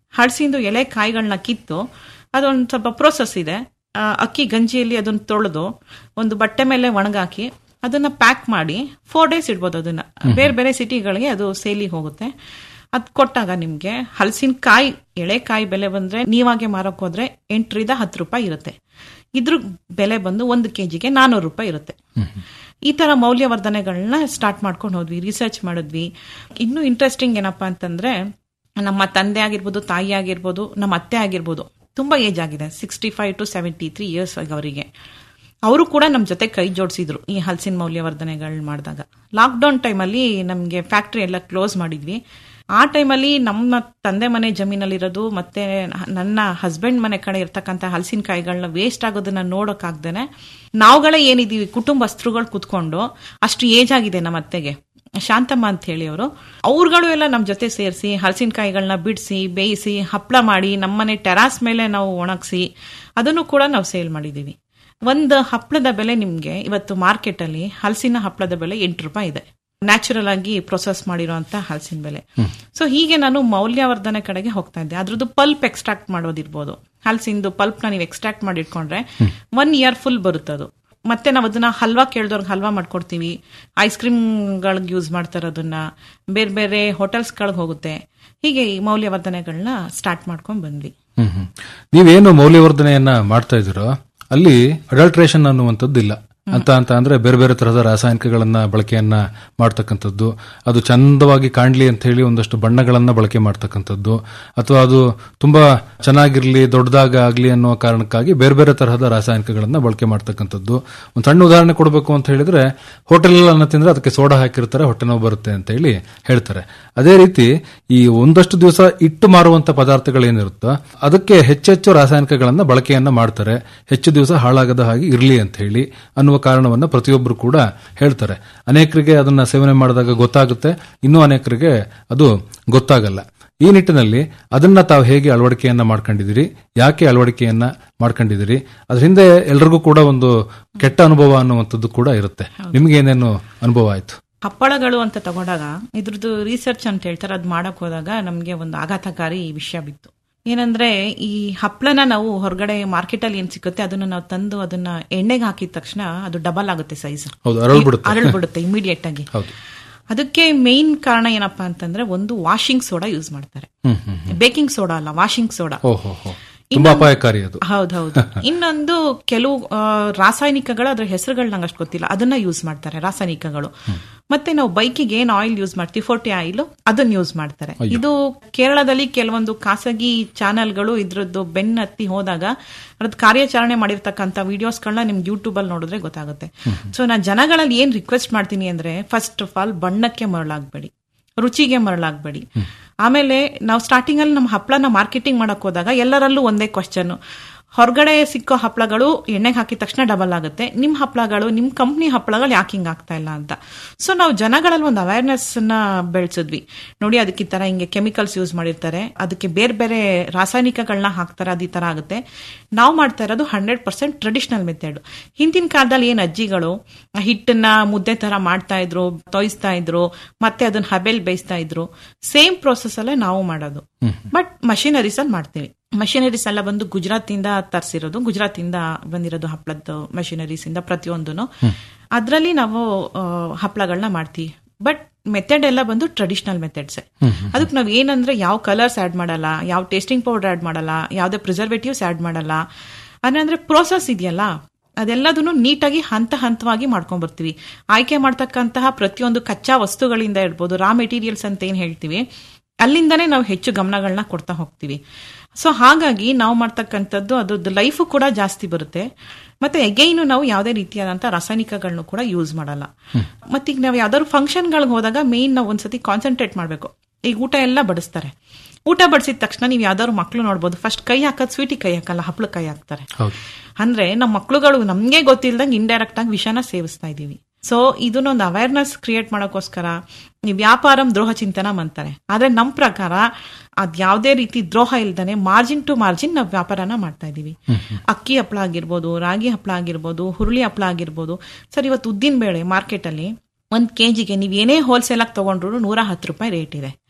ಹಳಸಿಂದು ಎಲೆ ಕಾಯಿಗಳನ್ನ ಕಿತ್ತು ಅದೊಂದು ಸ್ವಲ್ಪ ಪ್ರೋಸೆಸ್ ಇದೆ ಆ, ಅಕ್ಕಿ ಗಂಜಿಯಲ್ಲಿ ಅದನ್ನ ತೊಳೆದು ಒಂದು ಬಟ್ಟೆ ಮೇಲೆ ಒಣಗಾಕಿ ಅದನ್ನ ಪ್ಯಾಕ್ ಮಾಡಿ ಫೋರ್ ಡೇಸ್ ಇಡ್ಬೋದು ಅದನ್ನ ಬೇರೆ ಬೇರೆ ಸಿಟಿಗಳಿಗೆ ಅದು ಸೇಲಿಗೆ ಹೋಗುತ್ತೆ ಅದ್ ಕೊಟ್ಟಾಗ ನಿಮ್ಗೆ ಹಲಸಿನ ಕಾಯಿ ಎಳೆ ಕಾಯಿ ಬೆಲೆ ಬಂದ್ರೆ ನೀವಾಗೆ ಮಾರಕ್ ಹೋದ್ರೆ ಎಂಟರಿಂದ ಹತ್ತು ರೂಪಾಯಿ ಇರುತ್ತೆ ಇದ್ರ ಬೆಲೆ ಬಂದು ಒಂದು ಕೆಜಿಗೆ ನಾನೂರು ರೂಪಾಯಿ ಇರುತ್ತೆ ಈ ತರ ಮೌಲ್ಯವರ್ಧನೆಗಳನ್ನ ಸ್ಟಾರ್ಟ್ ಮಾಡ್ಕೊಂಡು ಹೋದ್ವಿ ರಿಸರ್ಚ್ ಮಾಡಿದ್ವಿ ಇನ್ನೂ ಇಂಟ್ರೆಸ್ಟಿಂಗ್ ಏನಪ್ಪಾ ಅಂತಂದ್ರೆ ನಮ್ಮ ತಂದೆ ಆಗಿರ್ಬೋದು ತಾಯಿ ಆಗಿರ್ಬೋದು ನಮ್ಮ ಅತ್ತೆ ಆಗಿರ್ಬೋದು ತುಂಬಾ ಏಜ್ ಆಗಿದೆ sixty five to seventy three years ಅವರಿಗೆ ಅವರು ಕೂಡ ನಮ್ಮ ಜೊತೆ ಕೈ ಜೋಡಿಸಿದ್ರು ಈ ಹಲಸಿನ ಮೌಲ್ಯವರ್ಧನೆಗಳು ಮಾಡಿದಾಗ ಲಾಕ್ಡೌನ್ ಟೈಮಲ್ಲಿ ನಮಗೆ ಫ್ಯಾಕ್ಟ್ರಿ ಎಲ್ಲ ಕ್ಲೋಸ್ ಮಾಡಿದ್ವಿ ಆ ಟೈಮಲ್ಲಿ ನಮ್ಮ ತಂದೆ ಮನೆ ಜಮೀನಲ್ಲಿರೋದು ಮತ್ತೆ ನನ್ನ ಹಸ್ಬೆಂಡ್ ಮನೆ ಕಡೆ ಇರ್ತಕ್ಕಂಥ ಹಲಸಿನಕಾಯಿಗಳನ್ನ ವೇಸ್ಟ್ ಆಗೋದನ್ನ ನೋಡೋಕ್ಕಾಗ್ದೇನೆ ನಾವುಗಳೇ ಏನಿದೀವಿ ಕುಟುಂಬಸ್ಥರುಗಳು ಕುತ್ಕೊಂಡು ಅಷ್ಟು ಏಜ್ ಆಗಿದೆ ನಮ್ಮ ಅತ್ತೆಗೆ ಶಾಂತಮ್ಮ ಅಂತ ಹೇಳಿ ಅವರು ಅವ್ರುಗಳು ಎಲ್ಲ ನಮ್ಮ ಜೊತೆ ಸೇರಿಸಿ ಹಲಸಿನಕಾಯಿಗಳನ್ನ ಬಿಡಿಸಿ ಬೇಯಿಸಿ ಹಪ್ಪಳ ಮಾಡಿ ನಮ್ಮನೆ ಟೆರಾಸ್ ಮೇಲೆ ನಾವು ಒಣಗಿಸಿ ಅದನ್ನು ಕೂಡ ನಾವು ಸೇಲ್ ಮಾಡಿದೀವಿ ಒಂದು ಹಪ್ಪಳದ ಬೆಲೆ ನಿಮ್ಗೆ ಇವತ್ತು ಮಾರ್ಕೆಟ್ ಅಲ್ಲಿ ಹಲಸಿನ ಹಪ್ಪಳದ ಬೆಲೆ ಎಂಟು ರೂಪಾಯಿ ಇದೆ ನ್ಯಾಚುರಲ್ ಆಗಿ ಪ್ರೊಸೆಸ್ ಮಾಡಿರುವಂತ ಹಲಸಿನ ಬೆಲೆ ಸೊ ಹೀಗೆ ನಾನು ಮೌಲ್ಯವರ್ಧನೆ ಕಡೆಗೆ ಹೋಗ್ತಾ ಇದ್ದೆ ಅದ್ರದ್ದು ಪಲ್ಪ್ ಎಕ್ಸ್ಟ್ರಾಕ್ಟ್ ಮಾಡೋದಿರ್ಬೋದು ಹಲಸಿಂದು ಪಲ್ಪ್ ನ ನೀವು ಎಕ್ಸ್ಟ್ರಾಕ್ಟ್ ಮಾಡಿ ಇಟ್ಕೊಂಡ್ರೆ ಒನ್ ಇಯರ್ ಫುಲ್ ಬರುತ್ತದು ಮತ್ತೆ ನಾವು ಅದನ್ನ ಹಲ್ವಾ ಕೇಳಿದವ್ರಿಗೆ ಹಲ್ವಾ ಮಾಡ್ಕೊಡ್ತೀವಿ ಐಸ್ ಕ್ರೀಮ್ಗಳಿಗೆ ಯೂಸ್ ಮಾಡ್ತಾರೆ ಅದನ್ನ ಬೇರೆ ಬೇರೆ ಹೋಟೆಲ್ಸ್ಗಳಿಗೆ ಹೋಗುತ್ತೆ ಹೀಗೆ ಈ ಮೌಲ್ಯವರ್ಧನೆಗಳನ್ನ ಸ್ಟಾರ್ಟ್ ಮಾಡ್ಕೊಂಡ್ ಬಂದ್ವಿ ಹ್ಮ್ ಹ್ಮ್. ನೀವೇನು ಮೌಲ್ಯವರ್ಧನೆಯನ್ನ ಮಾಡ್ತಾ ಇದ್ದೀರೋ ಅಲ್ಲಿ ಅಡಲ್ಟ್ರೇಷನ್ ಅನ್ನುವಂಥದ್ದು ಇಲ್ಲ ಅಂತ ಅಂತ ಅಂದ್ರೆ ಬೇರೆ ಬೇರೆ ತರಹದ ರಾಸಾಯನಿಕಗಳನ್ನ ಬಳಕೆಯನ್ನ ಮಾಡ್ತಕ್ಕಂಥದ್ದು ಅದು ಚಂದವಾಗಿ ಕಾಣ್ಲಿ ಅಂತ ಹೇಳಿ ಒಂದಷ್ಟು ಬಣ್ಣಗಳನ್ನ ಬಳಕೆ ಮಾಡ್ತಕ್ಕಂಥದ್ದು ಅಥವಾ ಅದು ತುಂಬಾ ಚೆನ್ನಾಗಿರ್ಲಿ ದೊಡ್ಡದಾಗ ಆಗ್ಲಿ ಅನ್ನೋ ಕಾರಣಕ್ಕಾಗಿ ಬೇರೆ ಬೇರೆ ತರಹದ ರಾಸಾಯನಿಕಗಳನ್ನ ಬಳಕೆ ಮಾಡ್ತಕ್ಕಂಥದ್ದು ಒಂದು ಸಣ್ಣ ಉದಾಹರಣೆ ಕೊಡಬೇಕು ಅಂತ ಹೇಳಿದ್ರೆ ಹೋಟೆಲ್ ಅನ್ನ ತಿಂದ್ರೆ ಅದಕ್ಕೆ ಸೋಡಾ ಹಾಕಿರ್ತಾರೆ ಹೊಟ್ಟೆ ನೋವು ಬರುತ್ತೆ ಅಂತ ಹೇಳಿ ಹೇಳ್ತಾರೆ ಅದೇ ರೀತಿ ಈ ಒಂದಷ್ಟು ದಿವಸ ಇಟ್ಟು ಮಾರುವಂತ ಪದಾರ್ಥಗಳೇನಿರುತ್ತೋ ಅದಕ್ಕೆ ಹೆಚ್ಚೆಚ್ಚು ರಾಸಾಯನಿಕಗಳನ್ನ ಬಳಕೆಯನ್ನ ಮಾಡ್ತಾರೆ ಹೆಚ್ಚು ದಿವಸ ಹಾಳಾಗದ ಹಾಗೆ ಇರ್ಲಿ ಅಂತ ಹೇಳಿ ಅನ್ನುವ ಕಾರಣವನ್ನ ಪ್ರತಿಯೊಬ್ಬರು ಕೂಡ ಹೇಳ್ತಾರೆ ಅನೇಕರಿಗೆ ಅದನ್ನ ಸೇವನೆ ಮಾಡಿದಾಗ ಗೊತ್ತಾಗುತ್ತೆ ಇನ್ನೂ ಅನೇಕರಿಗೆ ಅದು ಗೊತ್ತಾಗಲ್ಲ ಈ ನಿಟ್ಟಿನಲ್ಲಿ ಅದನ್ನ ತಾವು ಹೇಗೆ ಅಳವಡಿಕೆಯನ್ನ ಮಾಡ್ಕೊಂಡಿದ್ದೀರಿ ಯಾಕೆ ಅಳವಡಿಕೆಯನ್ನ ಮಾಡ್ಕೊಂಡಿದ್ದೀರಿ ಅದ್ರ ಹಿಂದೆ ಎಲ್ರಿಗೂ ಕೂಡ ಒಂದು ಕೆಟ್ಟ ಅನುಭವ ಅನ್ನುವಂಥದ್ದು ಕೂಡ ಇರುತ್ತೆ ನಿಮ್ಗೆ ಏನೇನು ಅನುಭವ ಆಯ್ತು ಹಪ್ಪಳಗಳು ಅಂತ ತಗೊಂಡಾಗ ಇದ್ರದ್ದು ರಿಸರ್ಚ್ ಅಂತ ಹೇಳ್ತಾರೆ ಅದ್ ಮಾಡಕ್ ಹೋದಾಗ ನಮ್ಗೆ ಒಂದು ಆಘಾತಕಾರಿ ವಿಷಯ ಬಿತ್ತು ಏನಂದ್ರೆ ಈ ಹಪ್ಪಳನ ನಾವು ಹೊರಗಡೆ ಮಾರ್ಕೆಟ್ ಅಲ್ಲಿ ಏನ್ ಸಿಗುತ್ತೆ ಅದನ್ನ ನಾವು ತಂದು ಅದನ್ನ ಎಣ್ಣೆಗೆ ಹಾಕಿದ ತಕ್ಷಣ ಅದು ಡಬಲ್ ಆಗುತ್ತೆ ಸೈಜ್ ಹೌದು, ಅರಳ್ಬಿಡುತ್ತೆ. ಅರಳ್ಬಿಡುತ್ತೆ ಇಮಿಡಿಯೇಟ್ ಆಗಿ ಹೌದು ಅದಕ್ಕೆ ಮೇನ್ ಕಾರಣ ಏನಪ್ಪಾ ಅಂತಂದ್ರೆ ಒಂದು ವಾಷಿಂಗ್ ಸೋಡಾ ಯೂಸ್ ಮಾಡ್ತಾರೆ ಹ್ಮ್ ಹ್ಮ್ ಬೇಕಿಂಗ್ ಸೋಡಾ ಅಲ್ಲ ವಾಷಿಂಗ್ ಸೋಡಾ ಓಹೋ ಹೋ ತುಂಬಾ ಅಪಾಯಕಾರಿ ಅದು ಹೌದೌದು ಇನ್ನೊಂದು ಕೆಲವು ಆ, ರಾಸಾಯನಿಕಗಳು ಅದ್ರ ಹೆಸರುಗಳು ನಂಗೆ ಅಷ್ಟು ಗೊತ್ತಿಲ್ಲ ಅದನ್ನ ಯೂಸ್ ಮಾಡ್ತಾರೆ ರಾಸಾಯನಿಕಗಳು ಮತ್ತೆ ನಾವು ಬೈಕಿಗೆ ಏನ್ ಆಯಿಲ್ ಯೂಸ್ ಮಾಡ್ತೀವಿ ಫೋರ್ಟಿ ಆಯಿಲ್ ಅದನ್ನ ಯೂಸ್ ಮಾಡ್ತಾರೆ ಇದು ಕೇರಳದಲ್ಲಿ ಕೆಲವೊಂದು ಖಾಸಗಿ ಚಾನೆಲ್ಗಳು ಇದ್ರದ್ದು ಬೆನ್ನತ್ತಿ ಹೋದಾಗ ಅದ್ರದ್ದು ಕಾರ್ಯಾಚರಣೆ ಮಾಡಿರ್ತಕ್ಕಂಥ ವಿಡಿಯೋಸ್ಗಳನ್ನ ನಿಮ್ಗೆ ಯೂಟ್ಯೂಬ್ ಅಲ್ಲಿ ನೋಡಿದ್ರೆ ಗೊತ್ತಾಗುತ್ತೆ ಸೊ ನಾನು ಜನಗಳಲ್ಲಿ ಏನ್ ರಿಕ್ವೆಸ್ಟ್ ಮಾಡ್ತೀನಿ ಅಂದ್ರೆ ಫಸ್ಟ್ ಆಫ್ ಆಲ್ ಬಣ್ಣಕ್ಕೆ ಮರಳಾಗ್ಬೇಡಿ ರುಚಿಗೆ ಮರಳಾಗ್ಬೇಡಿ ಆಮೇಲೆ ನಾವು ಸ್ಟಾರ್ಟಿಂಗ್ ಅಲ್ಲಿ ನಮ್ಮ ಹಪ್ಪಳನ ಮಾರ್ಕೆಟಿಂಗ್ ಮಾಡಕ್ ಹೋದಾಗ ಎಲ್ಲರಲ್ಲೂ ಒಂದೇ ಕ್ವಶನ್ ಹೊರಗಡೆ ಸಿಕ್ಕೋ ಹಪ್ಪಳಗಳು ಎಣ್ಣೆಗೆ ಹಾಕಿದ ತಕ್ಷಣ ಡಬಲ್ ಆಗುತ್ತೆ ನಿಮ್ ಹಪ್ಪಳಗಳು ನಿಮ್ ಕಂಪ್ನಿ ಹಪ್ಪಳಗಳು ಯಾಕೆ ಹಿಂಗ್ ಆಗ್ತಾ ಇಲ್ಲ ಅಂತ ಸೊ ನಾವು ಜನಗಳಲ್ಲಿ ಒಂದು ಅವೇರ್ನೆಸ್ ನ ಬೆಳೆಸಿದ್ವಿ ನೋಡಿ ಅದಕ್ಕೆ ಈ ತರ ಹಿಂಗೆ ಕೆಮಿಕಲ್ಸ್ ಯೂಸ್ ಮಾಡಿರ್ತಾರೆ ಅದಕ್ಕೆ ಬೇರೆ ಬೇರೆ ರಾಸಾಯನಿಕಗಳನ್ನ ಹಾಕ್ತಾರೆ ಅದು ಈ ತರ ಆಗುತ್ತೆ ನಾವು ಮಾಡ್ತಾ ಇರೋದು ಹಂಡ್ರೆಡ್ ಪರ್ಸೆಂಟ್ ಟ್ರೆಡಿಷನಲ್ ಮೆಥಡ್ ಹಿಂದಿನ ಕಾಲದಲ್ಲಿ ಏನ್ ಅಜ್ಜಿಗಳು ಆ ಹಿಟ್ಟನ್ನ ಮುದ್ದೆ ತರ ಮಾಡ್ತಾ ಇದ್ರು ತೊಯಿಸ್ತಾ ಇದ್ರು ಮತ್ತೆ ಅದನ್ನ ಹಬೆಲ್ ಬೇಯಿಸ್ತಾ ಇದ್ರು ಸೇಮ್ ಪ್ರೋಸೆಸ್ ಅಲ್ಲೇ ನಾವು ಮಾಡೋದು ಬಟ್ ಮಷಿನರೀಸ್ ಅಲ್ಲಿ ಮಾಡ್ತೀವಿ ಮಷಿನರೀಸ್ ಎಲ್ಲ ಬಂದು ಗುಜರಾತ್ ಇಂದ ತರಿಸಿರೋದು ಗುಜರಾತ್ ಇಂದ ಬಂದಿರೋದು ಹಪ್ಪಳದ್ದು ಮಷಿನರೀಸ್ ಇಂದ ಪ್ರತಿಯೊಂದನು ಅದ್ರಲ್ಲಿ ನಾವು ಆ, ಹಪ್ಪಳಗಳನ್ನ ಮಾಡ್ತೀವಿ ಬಟ್ ಮೆಥಡ್ ಎಲ್ಲ ಬಂದು ಟ್ರೆಡಿಷನಲ್ ಮೆಥಡ್ಸ್ ಅದಕ್ಕೆ ನಾವ್ ಏನಂದ್ರೆ ಯಾವ ಕಲರ್ಸ್ ಆಡ್ ಮಾಡಲ್ಲ ಯಾವ ಟೇಸ್ಟಿಂಗ್ ಪೌಡರ್ ಆಡ್ ಮಾಡಲ್ಲ ಯಾವ್ದೇ ಪ್ರಿಸರ್ವೇಟಿವ್ಸ್ ಆಡ್ ಮಾಡಲ್ಲ ಅಂದ್ರೆ ಪ್ರೋಸೆಸ್ ಇದೆಯಲ್ಲ ಅದೆಲ್ಲದನ್ನು ನೀಟಾಗಿ ಹಂತ ಹಂತವಾಗಿ ಮಾಡ್ಕೊಂಡ್ ಬರ್ತೀವಿ ಆಯ್ಕೆ ಮಾಡ್ತಕ್ಕಂತಹ ಪ್ರತಿಯೊಂದು ಕಚ್ಚಾ ವಸ್ತುಗಳಿಂದ ಇರ್ಬೋದು ರಾ ಮೆಟೀರಿಯಲ್ಸ್ ಅಂತ ಏನ್ ಹೇಳ್ತೀವಿ ಅಲ್ಲಿಂದನೇ ನಾವು ಹೆಚ್ಚು ಗಮನಗಳನ್ನ ಕೊಡ್ತಾ ಹೋಗ್ತೀವಿ ಸೊ ಹಾಗಾಗಿ ನಾವು ಮಾಡ್ತಕ್ಕಂಥದ್ದು ಅದ್ರದ್ದು ಲೈಫು ಕೂಡ ಜಾಸ್ತಿ ಬರುತ್ತೆ ಮತ್ತೆ ಎಗೈನು ನಾವು ಯಾವುದೇ ರೀತಿಯಾದಂಥ ರಾಸಾಯನಿಕಗಳನ್ನು ಕೂಡ ಯೂಸ್ ಮಾಡಲ್ಲ ಮತ್ತೆ ಈಗ ನಾವು ಯಾವ್ದಾದ್ರು ಫಂಕ್ಷನ್ಗಳಿಗೆ ಹೋದಾಗ ಮೇನ್ ನಾವು ಒಂದ್ಸತಿ ಕಾನ್ಸಂಟ್ರೇಟ್ ಮಾಡಬೇಕು ಈಗ ಊಟ ಎಲ್ಲ ಬಡಿಸ್ತಾರೆ ಊಟ ಬಡಿಸಿದ ತಕ್ಷಣ ನೀವು ಯಾವ್ದಾದ್ರು ಮಕ್ಳು ನೋಡ್ಬೋದು ಫಸ್ಟ್ ಕೈ ಹಾಕೋದು ಸ್ವೀಟಿಗೆ ಕೈ ಹಾಕಲ್ಲ ಹಪ್ಳ ಕೈ ಹಾಕ್ತಾರೆ ಹೌದು ಅಂದ್ರೆ ನಮ್ಮ ಮಕ್ಳುಗಳು ನಮ್ಗೆ ಗೊತ್ತಿಲ್ದಂಗೆ ಇಂಡೈರೆಕ್ಟ್ ಆಗಿ ವಿಷನ ಸೇವಿಸ್ತಾ ಇದೀವಿ ಸೊ ಇದನ್ನೊಂದು ಅವೇರ್ನೆಸ್ ಕ್ರಿಯೇಟ್ ಮಾಡೋಕ್ಕೋಸ್ಕರ ಈ ವ್ಯಾಪಾರಂ ದ್ರೋಹ ಚಿಂತನ ಅಂತಾರೆ ಆದ್ರೆ ನಮ್ ಪ್ರಕಾರ ಅದ್ ಯಾವುದೇ ರೀತಿ ದ್ರೋಹ ಇಲ್ದಾನೆ ಮಾರ್ಜಿನ್ ಟು ಮಾರ್ಜಿನ್ ನಾವು ವ್ಯಾಪಾರನ ಮಾಡ್ತಾ ಇದೀವಿ ಅಕ್ಕಿ ಹಪ್ಪಳ ಆಗಿರ್ಬೋದು ರಾಗಿ ಹಪ್ಪಳ ಆಗಿರ್ಬೋದು ಹುರುಳಿ ಹಪ್ಪಳ ಆಗಿರ್ಬೋದು ಸರ್ ಇವತ್ತು ಉದ್ದಿನ ಬೇಳೆ ಮಾರ್ಕೆಟ್ ಅಲ್ಲಿ ಒಂದ್ ಕೆಜಿಗೆ ನೀವ್ ಏನೇ ಹೋಲ್ಸೇಲ್ ಆಗಿ ತಗೊಂಡ್ರು ನೂರ ಹತ್ತು ರೂಪಾಯಿ ರೇಟ್ ಇದೆ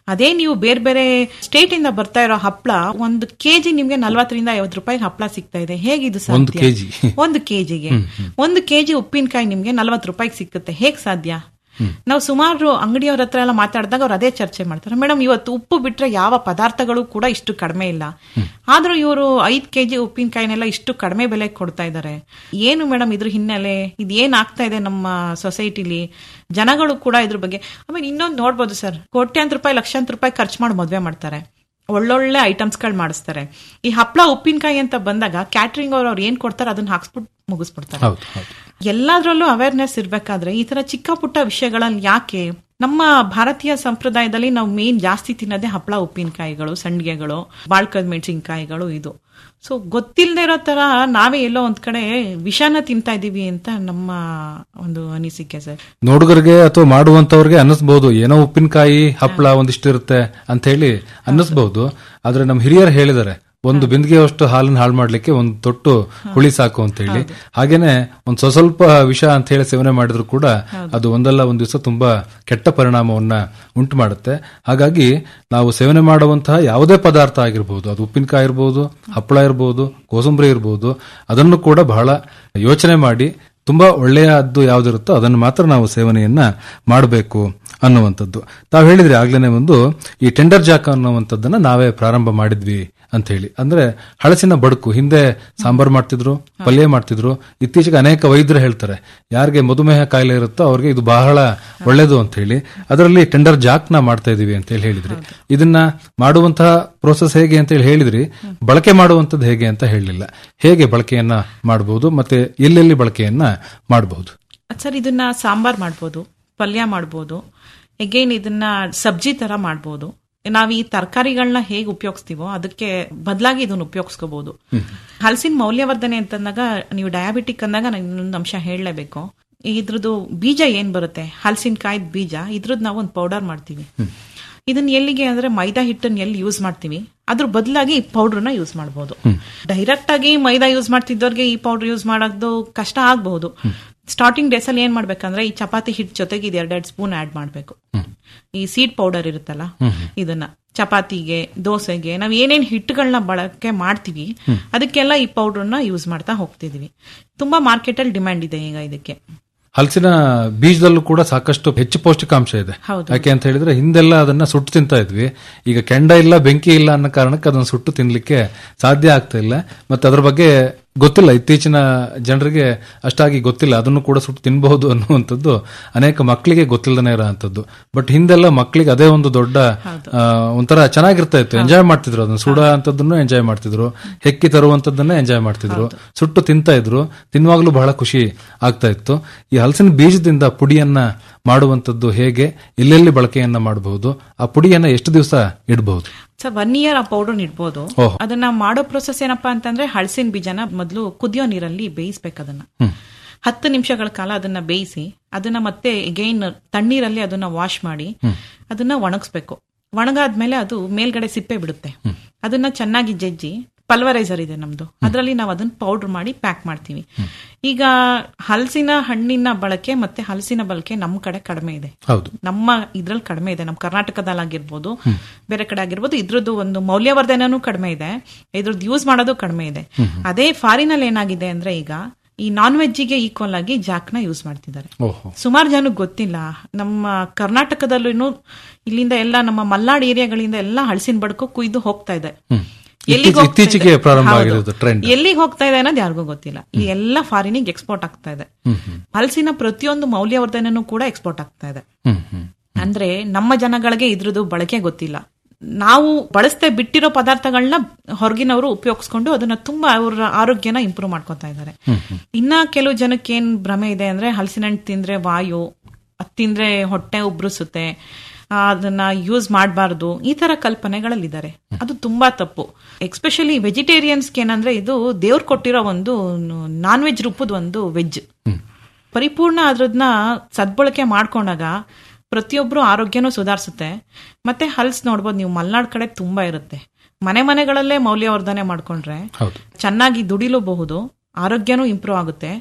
ಅದೇ ನೀವು ಬೇರೆ ಬೇರೆ ಸ್ಟೇಟ್ ಇಂದ ಬರ್ತಾ ಇರೋ ಹಪ್ಳ ಒಂದು ಕೆಜಿ ನಿಮ್ಗೆ ನಲ್ವತ್ತರಿಂದ ಐವತ್ತು ರೂಪಾಯಿ ಹಪ್ಳ ಸಿಗ್ತಾ ಇದೆ ಹೇಗಿದು ಒಂದು ಸಾಧ್ಯ kg. ಒಂದು ಕೆಜಿಗೆ ಒಂದು ಕೆಜಿ ಉಪ್ಪಿನಕಾಯಿ ನಿಮ್ಗೆ ನಲ್ವತ್ತು ರೂಪಾಯಿಗೆ ಸಿಕ್ಕುತ್ತೆ ಹೇಗ್ ಸಾಧ್ಯ ನಾವು ಸುಮಾರು ಅಂಗಡಿಯವ್ರ ಹತ್ರ ಎಲ್ಲ ಮಾತಾಡಿದಾಗ ಅವ್ರು ಅದೇ ಚರ್ಚೆ ಮಾಡ್ತಾರೆ ಮೇಡಮ್ ಇವತ್ತು ಉಪ್ಪು ಬಿಟ್ರೆ ಯಾವ ಪದಾರ್ಥಗಳು ಕೂಡ ಇಷ್ಟು ಕಡಿಮೆ ಇಲ್ಲ ಆದ್ರೂ ಇವರು ಐದ್ ಕೆಜಿ ಉಪ್ಪಿನಕಾಯಿನೆಲ್ಲ ಇಷ್ಟು ಕಡಿಮೆ ಬೆಲೆ ಕೊಡ್ತಾ ಇದ್ದಾರೆ ಏನು ಮೇಡಮ್ ಇದ್ರ ಹಿನ್ನೆಲೆ ಇದು ಏನ್ ಆಗ್ತಾ ಇದೆ ನಮ್ಮ ಸೊಸೈಟಿಲಿ ಜನಗಳು ಕೂಡ ಇದ್ರ ಬಗ್ಗೆ ಆಮೇಲೆ ಇನ್ನೊಂದು ನೋಡ್ಬೋದು ಸರ್ ಕೋಟ್ಯಾಂತರ ರೂಪಾಯಿ ಲಕ್ಷಾಂತರ ರೂಪಾಯಿ ಖರ್ಚು ಮಾಡಿ ಮದ್ವೆ ಮಾಡ್ತಾರೆ ಒಳ್ಳೊಳ್ಳೆ ಐಟಮ್ಸ್ಗಳು ಮಾಡಿಸ್ತಾರೆ ಈ ಹಪ್ಳ ಉಪ್ಪಿನಕಾಯಿ ಅಂತ ಬಂದಾಗ ಕ್ಯಾಟ್ರಿಂಗ್ ಅವ್ರು ಅವ್ರು ಏನ್ ಕೊಡ್ತಾರೆ ಅದನ್ನ ಹಾಕ್ಸ್ಬಿಟ್ಟು ಮುಗಿಸ್ಬಿಡ್ತಾರೆ ಹೌದು ಹೌದು ಎಲ್ಲಾದ್ರಲ್ಲೂ ಅವೇರ್ನೆಸ್ ಇರ್ಬೇಕಾದ್ರೆ ಈ ತರ ಚಿಕ್ಕ ಪುಟ್ಟ ವಿಷಯಗಳಲ್ಲಿ ಯಾಕೆ ನಮ್ಮ ಭಾರತೀಯ ಸಂಪ್ರದಾಯದಲ್ಲಿ ನಾವು ಮೇನ್ ಜಾಸ್ತಿ ತಿನ್ನೋದೇ ಹಪ್ಪಳ ಉಪ್ಪಿನಕಾಯಿಗಳು ಸಂಡಿಗೆಗಳು ಬಾಳ್ಕದ ಮೆಣಸಿನ್ಕಾಯಿಗಳು ಇದು ಸೊ ಗೊತ್ತಿಲ್ಲದೆ ಇರೋ ತರ ನಾವೇ ಎಲ್ಲೋ ಒಂದ್ ಕಡೆ ವಿಷಾನ ತಿಂತಾ ಇದೀವಿ ಅಂತ ನಮ್ಮ ಒಂದು ಅನಿಸಿಕೆ ಸರ್ ನೋಡುಗರಿಗೆ ಅಥವಾ ಮಾಡುವಂತವ್ರಿಗೆ ಅನ್ನಿಸ್ಬಹುದು ಏನೋ ಉಪ್ಪಿನಕಾಯಿ ಹಪ್ಪಳ ಒಂದಿಷ್ಟು ಇರುತ್ತೆ ಅಂತ ಹೇಳಿ ಅನ್ನಿಸ್ಬಹುದು ಆದ್ರೆ ನಮ್ಮ ಹಿರಿಯರು ಹೇಳಿದ್ದಾರೆ ಒಂದು ಬಿಂದಿಗೆಯಷ್ಟು ಹಾಲನ್ನ ಹಾಳು ಮಾಡ್ಲಿಕ್ಕೆ ಒಂದು ತೊಟ್ಟು ಹುಳಿ ಸಾಕು ಅಂತ ಹೇಳಿ ಹಾಗೇನೆ ಒಂದ್ ಸ್ವ ಸ್ವಲ್ಪ ವಿಷ ಅಂತ ಹೇಳಿ ಸೇವನೆ ಮಾಡಿದ್ರು ಕೂಡ ಅದು ಒಂದಲ್ಲ ಒಂದ್ ದಿವಸ ತುಂಬಾ ಕೆಟ್ಟ ಪರಿಣಾಮವನ್ನ ಉಂಟು ಮಾಡುತ್ತೆ ಹಾಗಾಗಿ ನಾವು ಸೇವನೆ ಮಾಡುವಂತಹ ಯಾವುದೇ ಪದಾರ್ಥ ಆಗಿರ್ಬೋದು ಅದು ಉಪ್ಪಿನಕಾಯಿ ಇರ್ಬೋದು ಹಪ್ಪಳ ಇರ್ಬೋದು ಕೋಸಂಬರಿ ಇರ್ಬೋದು ಅದನ್ನು ಕೂಡ ಬಹಳ ಯೋಚನೆ ಮಾಡಿ ತುಂಬಾ ಒಳ್ಳೆಯದ್ದು ಯಾವ್ದಿರುತ್ತೋ ಅದನ್ನು ಮಾತ್ರ ನಾವು ಸೇವನೆಯನ್ನ ಮಾಡಬೇಕು ಅನ್ನುವಂಥದ್ದು ತಾವು ಹೇಳಿದ್ರಿ ಆಗ್ಲೇನೆ ಒಂದು ಈ ಟೆಂಡರ್ ಜಾಕ್ ಅನ್ನುವಂಥದ್ದನ್ನ ನಾವೇ ಪ್ರಾರಂಭ ಮಾಡಿದ್ವಿ ಅಂತ ಹೇಳಿ ಅಂದ್ರೆ ಹಳಸಿನ ಬಡುಕು ಹಿಂದೆ ಸಾಂಬಾರ್ ಮಾಡ್ತಿದ್ರು ಪಲ್ಯ ಮಾಡ್ತಿದ್ರು ಇತ್ತೀಚೆಗೆ ಅನೇಕ ವೈದ್ಯರು ಹೇಳ್ತಾರೆ ಯಾರಿಗೆ ಮಧುಮೇಹ ಕಾಯಿಲೆ ಇರುತ್ತೋ ಅವ್ರಿಗೆ ಇದು ಬಹಳ ಒಳ್ಳೇದು ಅಂತ ಹೇಳಿ ಅದರಲ್ಲಿ ಟೆಂಡರ್ ಜಾಕ್ ನ ಮಾಡ್ತಾ ಇದೀವಿ ಅಂತ ಹೇಳಿ ಹೇಳಿದ್ರಿ ಇದನ್ನ ಮಾಡುವಂತಹ ಪ್ರೋಸೆಸ್ ಹೇಗೆ ಅಂತ ಹೇಳಿ ಹೇಳಿದ್ರಿ ಬಳಕೆ ಮಾಡುವಂತದ್ದು ಹೇಗೆ ಅಂತ ಹೇಳಲಿಲ್ಲ ಹೇಗೆ ಬಳಕೆಯನ್ನ ಮಾಡಬಹುದು ಮತ್ತೆ ಎಲ್ಲೆಲ್ಲಿ ಬಳಕೆಯನ್ನ ಮಾಡಬಹುದು ಸರ್ ಇದನ್ನ ಸಾಂಬಾರ್ ಮಾಡ್ಬೋದು ಪಲ್ಯ ಮಾಡ್ಬೋದು ಎಗೈನ್ ಇದನ್ನ ಸಬ್ಜಿ ತರ ಮಾಡ್ಬೋದು ನಾವ್ ಈ ತರಕಾರಿಗಳನ್ನ ಹೇಗೆ ಉಪಯೋಗಿಸ್ತೀವೋ ಅದಕ್ಕೆ ಬದಲಾಗಿ ಇದನ್ನ ಉಪಯೋಗಿಸ್ಕೋಬಹುದು ಹಲಸಿನ ಮೌಲ್ಯವರ್ಧನೆ ಅಂತಂದಾಗ ನೀವು ಡಯಾಬಿಟಿಕ್ ಅಂದಾಗ ನಾನು ಇನ್ನೊಂದು ಅಂಶ ಹೇಳಲೇಬೇಕು ಇದ್ರದ್ದು ಬೀಜ ಏನ್ ಬರುತ್ತೆ ಹಲಸಿನಕಾಯ್ದ ಬೀಜ ಇದ್ರದ್ದು ನಾವು ಒಂದು ಪೌಡರ್ ಮಾಡ್ತೀವಿ ಇದನ್ನ ಎಲ್ಲಿಗೆ ಅಂದ್ರೆ ಮೈದಾ ಹಿಟ್ಟನ್ನ ಎಲ್ಲಿ ಯೂಸ್ ಮಾಡ್ತೀವಿ ಅದ್ರ ಬದಲಾಗಿ ಈ ಪೌಡರ್ನ ಯೂಸ್ ಮಾಡಬಹುದು ಡೈರೆಕ್ಟ್ ಆಗಿ ಮೈದಾ ಯೂಸ್ ಮಾಡ್ತಿದ್ದವ್ರಿಗೆ ಈ ಪೌಡರ್ ಯೂಸ್ ಮಾಡೋದು ಕಷ್ಟ ಆಗಬಹುದು ಸ್ಟಾರ್ಟಿಂಗ್ ಡೇಸ್ ಅಲ್ಲಿ ಏನ್ ಮಾಡ್ಬೇಕಂದ್ರೆ ಈ ಚಪಾತಿ ಹಿಟ್ ಜೊತೆಗೆ ಇದು ಎರಡೆರಡು ಸ್ಪೂನ್ ಆಡ್ ಮಾಡ್ಬೇಕು ಈ ಸೀಡ್ ಪೌಡರ್ ಇರುತ್ತಲ್ಲ ಇದನ್ನ ಚಪಾತಿಗೆ ದೋಸೆಗೆ ನಾವ್ ಏನೇನ್ ಹಿಟ್ಟುಗಳನ್ನ ಬಳಕೆ ಮಾಡ್ತೀವಿ ಅದಕ್ಕೆಲ್ಲ ಈ ಪೌಡರ್ನ ಯೂಸ್ ಮಾಡ್ತಾ ಹೋಗ್ತಿದೀವಿ ತುಂಬಾ ಮಾರ್ಕೆಟ್ ಅಲ್ಲಿ ಡಿಮ್ಯಾಂಡ್ ಇದೆ ಈಗ ಇದಕ್ಕೆ ಹಲಸಿನ ಬೀಜದಲ್ಲೂ ಕೂಡ ಸಾಕಷ್ಟು ಹೆಚ್ಚು ಪೌಷ್ಟಿಕಾಂಶ ಇದೆ ಹೌದು. ಯಾಕೆ ಅಂತ ಹೇಳಿದ್ರೆ ಹಿಂದೆಲ್ಲ ಅದನ್ನ ಸುಟ್ಟು ತಿಂತಾ ಇದ್ವಿ ಈಗ ಕೆಂಡ ಇಲ್ಲ ಬೆಂಕಿ ಇಲ್ಲ ಅನ್ನೋ ಕಾರಣಕ್ಕೆ ಅದನ್ನ ಸುಟ್ಟು ತಿನ್ಲಿಕ್ಕೆ ಸಾಧ್ಯ ಆಗ್ತಾ ಇಲ್ಲ ಮತ್ತೆ ಅದ್ರ ಬಗ್ಗೆ ಗೊತ್ತಿಲ್ಲ ಇತ್ತೀಚಿನ ಜನರಿಗೆ ಅಷ್ಟಾಗಿ ಗೊತ್ತಿಲ್ಲ ಅದನ್ನು ಕೂಡ ಸುಟ್ಟು ತಿನ್ನಬಹುದು ಅನ್ನುವಂಥದ್ದು ಅನೇಕ ಮಕ್ಕಳಿಗೆ ಗೊತ್ತಿಲ್ಲದೇ ಇರೋಂಥದ್ದು ಬಟ್ ಹಿಂದೆಲ್ಲ ಮಕ್ಕಳಿಗೆ ಅದೇ ಒಂದು ದೊಡ್ಡ ಆ, ಒಂಥರ ಚೆನ್ನಾಗಿರ್ತಾ ಇತ್ತು ಎಂಜಾಯ್ ಮಾಡ್ತಿದ್ರು ಅದನ್ನ ಸುಡ ಅಂತದನ್ನು ಎಂಜಾಯ್ ಮಾಡ್ತಿದ್ರು ಹೆಕ್ಕಿ ತರುವಂತದ್ದನ್ನ ಎಂಜಾಯ್ ಮಾಡ್ತಿದ್ರು ಸುಟ್ಟು ತಿಂತಾ ಇದ್ರು ತಿನ್ನುವಾಗ್ಲೂ ಬಹಳ ಖುಷಿ ಆಗ್ತಾ ಇತ್ತು ಈ ಹಲಸಿನ ಬೀಜದಿಂದ ಪುಡಿಯನ್ನ ಮಾಡುವಂತದ್ದು ಹೇಗೆ ಎಲ್ಲೆಲ್ಲಿ ಬಳಕೆಯನ್ನ ಮಾಡಬಹುದು ಆ ಪುಡಿಯನ್ನ ಎಷ್ಟು ದಿವಸ ಇಡಬಹುದು ಸರ್ ಒನ್ ಇಯರ್ ಆ ಪೌಡರ್ ಇಡ್ಬೋದು ಓಹ್. ಅದನ್ನ ಮಾಡೋ ಪ್ರೊಸೆಸ್ ಏನಪ್ಪಾ ಅಂತಂದ್ರೆ ಹಳಸಿನ ಬೀಜನ ಮೊದಲು ಕುದಿಯೋ ನೀರಲ್ಲಿ ಬೇಯಿಸ್ಬೇಕು ಅದನ್ನ ಹತ್ತು ನಿಮಿಷಗಳ ಕಾಲ ಅದನ್ನ ಬೇಯಿಸಿ ಅದನ್ನ ಮತ್ತೆ ಎಗೈನ್ ತಣ್ಣೀರಲ್ಲಿ ಅದನ್ನ ವಾಶ್ ಮಾಡಿ ಅದನ್ನ ಒಣಗಿಸ್ಬೇಕು ಒಣಗಾದ್ಮೇಲೆ ಅದು ಮೇಲ್ಗಡೆ ಸಿಪ್ಪೆ ಬಿಡುತ್ತೆ ಅದನ್ನ ಚೆನ್ನಾಗಿ ಜಜ್ಜಿ ಪಲ್ವರೈಸರ್ ಇದೆ ನಮ್ದು ಅದರಲ್ಲಿ ನಾವು ಅದನ್ನ ಪೌಡರ್ ಮಾಡಿ ಪ್ಯಾಕ್ ಮಾಡ್ತೀವಿ ಈಗ ಹಲಸಿನ ಹಣ್ಣಿನ ಬಳಕೆ ಮತ್ತೆ ಹಲಸಿನ ಬಳಕೆ ನಮ್ಮ ಕಡೆ ಕಡಿಮೆ ಇದೆ ಹೌದು ನಮ್ಮ ಇದ್ರಲ್ಲಿ ಕಡಿಮೆ ಇದೆ ನಮ್ಮ ಕರ್ನಾಟಕದಲ್ಲಿ ಆಗಿರ್ಬೋದು ಬೇರೆ ಕಡೆ ಆಗಿರ್ಬೋದು ಇದ್ರದ್ದು ಒಂದು ಮೌಲ್ಯವರ್ಧನೆನೂ ಕಡಿಮೆ ಇದೆ ಇದ್ರದ್ದು ಯೂಸ್ ಮಾಡೋದು ಕಡಿಮೆ ಇದೆ ಅದೇ ಫಾರಿನಲ್ಲಿ ಏನಾಗಿದೆ ಅಂದ್ರೆ ಈಗ ಈ ನಾನ್ ವೆಜ್ಜಿಗೆ ಈಕ್ವಲ್ ಆಗಿ ಜಾಕ್ನ ಯೂಸ್ ಮಾಡ್ತಿದ್ದಾರೆ ಓಹೋ ಸುಮಾರು ಜನಕ್ಕೆ ಗೊತ್ತಿಲ್ಲ ನಮ್ಮ ಕರ್ನಾಟಕದಲ್ಲೂ ಇಲ್ಲಿಂದ ಎಲ್ಲ ನಮ್ಮ ಮಲ್ನಾಡ್ ಏರಿಯಾಗಳಿಂದ ಎಲ್ಲ ಹಳಸಿನ ಬಡ್ಕು ಕುಯ್ದು ಹೋಗ್ತಾ ಇದೆ ಎಲ್ಲಿಗ್ ಇತ್ತೀಚೆ- ಹೋಗ್ತಾ ಇದೆ? ಇತ್ತೀಚೆಗೆ ಪ್ರಾರಂಭ ಹೌದು. ಆಗಿರೋದು trend. ಎಲ್ಲಿಗೆ ಹೋಗ್ತಾ ಇದೆ ಅನ್ನೋದು ಯಾರಿಗೂ ಗೊತ್ತಿಲ್ಲ ಈ ಎಲ್ಲ ಫಾರಿನಿಗೆ ಎಕ್ಸ್ಪೋರ್ಟ್ ಆಗ್ತಾ ಇದೆ ಹಲಸಿನ ಪ್ರತಿಯೊಂದು ಮೌಲ್ಯವರ್ಧನೆನೂ ಕೂಡ ಎಕ್ಸ್ಪೋರ್ಟ್ ಆಗ್ತಾ ಇದೆ ಹ್ಮ್ ಹ್ಮ್ ಅಂದ್ರೆ ನಮ್ಮ ಜನಗಳಿಗೆ ಇದ್ರದ್ದು ಬಳಕೆ ಗೊತ್ತಿಲ್ಲ ನಾವು ಬಳಸದೆ ಬಿಟ್ಟಿರೋ ಪದಾರ್ಥಗಳನ್ನ ಹೊರಗಿನವರು ಉಪಯೋಗಿಸ್ಕೊಂಡು ಅದನ್ನ ತುಂಬಾ ಅವರ ಆರೋಗ್ಯನ ಇಂಪ್ರೂವ್ ಮಾಡ್ಕೊತಾ ಇದ್ದಾರೆ ಇನ್ನ ಕೆಲವು ಜನಕ್ಕೆ ಏನ್ ಭ್ರಮೆ ಇದೆ ಅಂದ್ರೆ ಹಲಸಿನ ಹಣ್ಣು ತಿಂದ್ರೆ ವಾಯು ಅದ್ ತಿಂದ್ರೆ ಹೊಟ್ಟೆ ಉಬ್ರಿಸುತ್ತೆ ಆ, ಅದನ್ನ ಯೂಸ್ ಮಾಡಬಾರ್ದು ಈ ತರ ಕಲ್ಪನೆಗಳಲ್ಲಿದ್ದಾರೆ ಅದು ತುಂಬಾ ತಪ್ಪು ಎಕ್ಸ್ಪೆಷಲಿ ವೆಜಿಟೇರಿಯನ್ಸ್ಗೆ ಏನಂದ್ರೆ ಇದು ದೇವ್ರು ಕೊಟ್ಟಿರೋ ಒಂದು ನಾನ್ ವೆಜ್ ರೂಪದ ಒಂದು ವೆಜ್ ಪರಿಪೂರ್ಣ ಅದ್ರದ್ನ ಸದ್ಬಳಕೆ ಮಾಡ್ಕೊಂಡಾಗ ಪ್ರತಿಯೊಬ್ರು ಆರೋಗ್ಯನೂ ಸುಧಾರಿಸುತ್ತೆ ಮತ್ತೆ ಹಲ್ಸ್ ನೋಡ್ಬೋದು ನೀವು ಮಲ್ನಾಡ್ ಕಡೆ ತುಂಬಾ ಇರುತ್ತೆ ಮನೆ ಮನೆಗಳಲ್ಲೇ ಮೌಲ್ಯವರ್ಧನೆ ಮಾಡ್ಕೊಂಡ್ರೆ ಹೌದು ಚೆನ್ನಾಗಿ ದುಡಿಲೂಬಹುದು ಆರೋಗ್ಯನೂ ಇಂಪ್ರೂವ್ ಆಗುತ್ತೆ